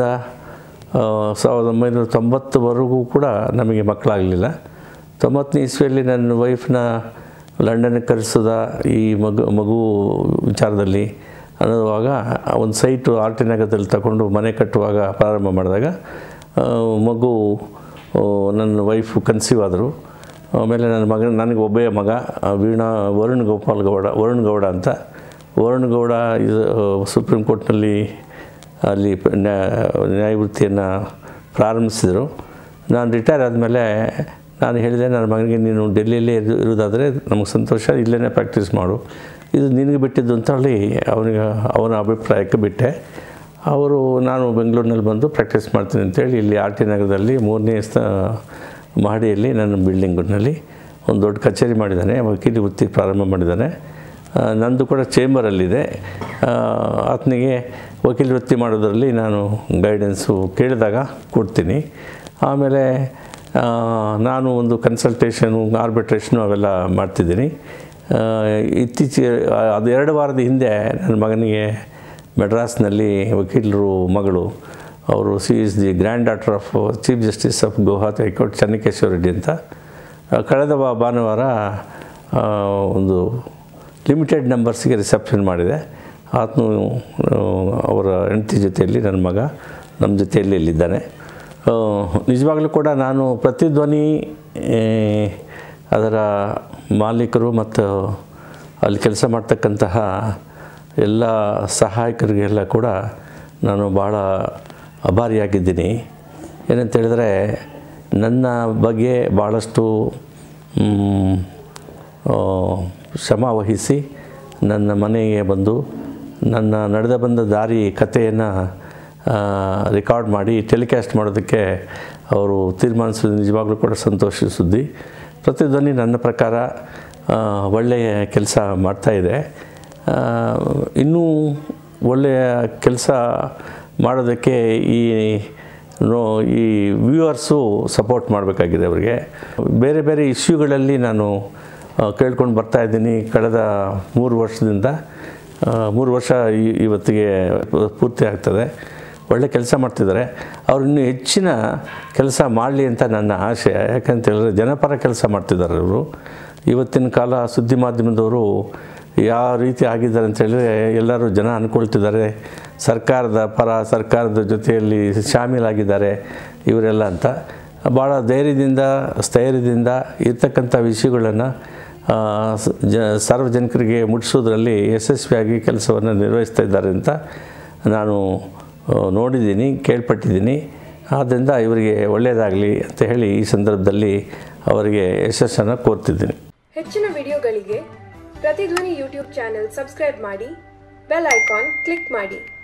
ಆ, ಸಾವಿರದ ಒಂಬೈನೂರ ತೊಂಬತ್ತುವರೆಗೂ ಕೂಡ ನಮಗೆ ಮಕ್ಕಳಾಗಲಿಲ್ಲ ತೊಂಬತ್ತನೇ ಇಸ್ವಿಯಲ್ಲಿ ನನ್ನ ವೈಫ್ನ ಲಂಡನ್ಗೆ ಕರೆಸೋದ ಈ ಮಗು ಮಗು ವಿಚಾರದಲ್ಲಿ ಅನ್ನೋವಾಗ ಒಂದು ಸೈಟು ಆರ್ ಟಿ ನಗರದಲ್ಲಿ ತಗೊಂಡು ಮನೆ ಕಟ್ಟುವಾಗ ಪ್ರಾರಂಭ ಮಾಡಿದಾಗ ಆ, ಮಗು ಓ, ನನ್ನ ವೈಫು ಕನ್ಸೀವ್ ಆದರು ಆಮೇಲೆ ನನ್ನ ಮಗ ನನಗೆ ಒಬ್ಬೇ ಮಗ ಆ, ವೀಣಾ ವರುಣ್ ಗೋಪಾಲ್ ಗೌಡ ವರುಣ್ ಗೌಡ ಅಂತ ವರುಣ್ ಗೌಡ ಇದು ಸುಪ್ರೀಂ ಕೋರ್ಟ್ನಲ್ಲಿ ಅಲ್ಲಿ ಪ- ನ್ಯಾ- ನ್ಯಾಯವೃತ್ತಿಯನ್ನು ಪ್ರಾರಂಭಿಸಿದರು ನಾನು ರಿಟೈರ್ ಆದಮೇಲೆ ನಾನು ಹೇಳಿದೆ ನನ್ನ ಮಗನಿಗೆ ನೀನು ಡೆಲ್ಲಿಯಲ್ಲೇ ಇರು ಇರೋದಾದರೆ ನಮಗೆ ಸಂತೋಷ ಇಲ್ಲೇ ಪ್ರಾಕ್ಟೀಸ್ ಮಾಡು ಇದು ನಿನಗೆ ಬಿಟ್ಟಿದ್ದು ಅಂತ ಹೇಳಿ ಅವನಿಗೆ ಅವನ ಅಭಿಪ್ರಾಯಕ್ಕೆ ಬಿಟ್ಟೆ ಅವರು ನಾನು ಬೆಂಗಳೂರಿನಲ್ಲಿ ಬಂದು ಪ್ರಾಕ್ಟೀಸ್ ಮಾಡ್ತೀನಿ ಅಂತೇಳಿ ಇಲ್ಲಿ ಆರ್ ಟಿ ನಗರದಲ್ಲಿ ಮೂರನೇ ಸ್ಥ ಮಹಡಿಯಲ್ಲಿ ನನ್ನ ಬಿಲ್ಡಿಂಗ್ನಲ್ಲಿ ಒಂದು ದೊಡ್ಡ ಕಚೇರಿ ಮಾಡಿದ್ದಾನೆ ವಕೀಲಿ ವೃತ್ತಿ ಪ್ರಾರಂಭ ಮಾಡಿದ್ದಾನೆ ಆ, ನಂದು ಕೂಡ ಚೇಂಬರಲ್ಲಿದೆ ಆ, ಆತನಿಗೆ ವಕೀಲಿ ವೃತ್ತಿ ಮಾಡೋದರಲ್ಲಿ ನಾನು ಗೈಡೆನ್ಸು ಕೇಳಿದಾಗ ಕೊಡ್ತೀನಿ ಆಮೇಲೆ ಆ, ನಾನು ಒಂದು ಕನ್ಸಲ್ಟೇಷನು ಆರ್ಬಿಟ್ರೇಷನು ಅವೆಲ್ಲ ಮಾಡ್ತಿದ್ದೀನಿ ಆ, ಇತ್ತೀಚೆಗೆ ಆ, ಅದು ಎರಡು ವಾರದ ಹಿಂದೆ ನನ್ನ ಮಗನಿಗೆ ಮೆಡ್ರಾಸ್ನಲ್ಲಿ ವಕೀಲರು ಮಗಳು ಅವರು she is the grand daughter of chief justice of Guwahati high court Chennakeshwara Reddy ಅಂತ ಆ, ಕಳೆದ ವಾ- ಭಾನುವಾರ ಆ, ಒಂದು ಲಿಮಿಟೆಡ್ ನಂಬರ್ಸಿಗೆ ರಿಸೆಪ್ಷನ್ ಮಾಡಿದೆ ಆತನು ಆ, ಅವರ ಹೆಂಡತಿ ಜೊತೆಯಲ್ಲಿ ನನ್ನ ಮಗ ನಮ್ಮ ಜೊತೆಯಲ್ಲಿ ಇಲ್ಲಿದ್ದಾನೆ ಆ, ನಿಜವಾಗಲೂ ಕೂಡ ನಾನು ಪ್ರತಿಧ್ವನಿ ಏ, ಅದರ ಮಾಲೀಕರು ಮತ್ತು ಅಲ್ಲಿ ಕೆಲಸ ಮಾಡ್ತಕ್ಕಂತಹ ಎಲ್ಲ ಸಹಾಯಕರಿಗೆಲ್ಲ ಕೂಡ ನಾನು ಭಾಳ ಅಭಾರಿಯಾಗಿದ್ದೀನಿ ಏನಂತ ಹೇಳಿದ್ರೆ ನನ್ನ ಬಗ್ಗೆ ಭಾಳಷ್ಟು ಮ್, ಆ, ಶ್ರಮ ವಹಿಸಿ ನನ್ನ ಮನೆಗೆ ಬಂದು ನನ್ನ ನಡೆದ ಬಂದ ದಾರಿ ಕಥೆಯನ್ನು ರೆಕಾರ್ಡ್ ಮಾಡಿ ಟೆಲಿಕಾಸ್ಟ್ ಮಾಡೋದಕ್ಕೆ ಅವರು ತೀರ್ಮಾನಿಸೋದು ನಿಜವಾಗ್ಲೂ ಕೂಡ ಸಂತೋಷ ಸುದ್ದಿ ಪ್ರತಿಧ್ವನಿ ನನ್ನ ಪ್ರಕಾರ ಆ, ಒಳ್ಳೆಯ ಕೆಲಸ ಮಾಡ್ತಾಯಿದೆ ಇನ್ನೂ ಒಳ್ಳೆಯ ಕೆಲಸ ಮಾಡೋದಕ್ಕೆ ಈ ನೋ ಈ ವ್ಯೂವರ್ಸು ಸಪೋರ್ಟ್ ಮಾಡಬೇಕಾಗಿದೆ ಅವರಿಗೆ ಬೇರೆ ಬೇರೆ ಇಶ್ಯೂಗಳಲ್ಲಿ ನಾನು ಆ, ಕೇಳ್ಕೊಂಡು ಬರ್ತಾ ಇದ್ದೀನಿ ಕಳೆದ ಮೂರು ವರ್ಷದಿಂದ ಆ, ಮೂರು ವರ್ಷ ಈ- ಇವತ್ತಿಗೆ ಪೂರ್ತಿ ಆಗ್ತದೆ ಒಳ್ಳೆ ಕೆಲಸ ಮಾಡ್ತಿದ್ದಾರೆ ಅವ್ರು ಇನ್ನೂ ಹೆಚ್ಚಿನ ಕೆಲಸ ಮಾಡಲಿ ಅಂತ ನನ್ನ ಆಶೆ ಯಾಕಂತ ಹೇಳಿದ್ರೆ ಜನಪರ ಕೆಲಸ ಮಾಡ್ತಿದ್ದಾರೆ ಅವರು ಇವತ್ತಿನ ಕಾಲ ಸುದ್ದಿ ಮಾಧ್ಯಮದವರು ಯಾವ ರೀತಿ ಆಗಿದ್ದಾರೆ ಅಂತ ಹೇಳಿದ್ರೆ ಎಲ್ಲರೂ ಜನ ಅಂದ್ಕೊಳ್ತಿದ್ದಾರೆ ಸರ್ಕಾರದ ಪರ ಸರ್ಕಾರದ ಜೊತೆಯಲ್ಲಿ ಶಾಮೀಲಾಗಿದ್ದಾರೆ ಇವರೆಲ್ಲ ಅಂತ ಭಾಳ ಧೈರ್ಯದಿಂದ ಸ್ಥೈರ್ಯದಿಂದ ಇರ್ತಕ್ಕಂಥ ವಿಷಯಗಳನ್ನು ಆ, ಸ- ಜ ಸಾರ್ವಜನಿಕರಿಗೆ ಮುಟ್ಟಿಸೋದ್ರಲ್ಲಿ ಯಶಸ್ವಿಯಾಗಿ ಕೆಲಸವನ್ನು ನಿರ್ವಹಿಸ್ತಾ ಇದ್ದಾರೆ ಅಂತ ನಾನು ಆ, ನೋಡಿದ್ದೀನಿ ಕೇಳ್ಪಟ್ಟಿದ್ದೀನಿ ಆದ್ದರಿಂದ ಇವರಿಗೆ ಒಳ್ಳೆಯದಾಗಲಿ ಅಂತ ಹೇಳಿ ಈ ಸಂದರ್ಭದಲ್ಲಿ ಅವರಿಗೆ ಯಶಸ್ಸನ್ನು ಕೋರ್ತಿದ್ದೀನಿ ಹೆಚ್ಚಿನ ವಿಡಿಯೋಗಳಿಗೆ ಪ್ರತಿಧ್ವನಿ ಯೂಟ್ಯೂಬ್ ಚಾನೆಲ್ ಸಬ್ಸ್ಕ್ರೈಬ್ ಮಾಡಿ ಬೆಲ್ ಐಕಾನ್ ಕ್ಲಿಕ್ ಮಾಡಿ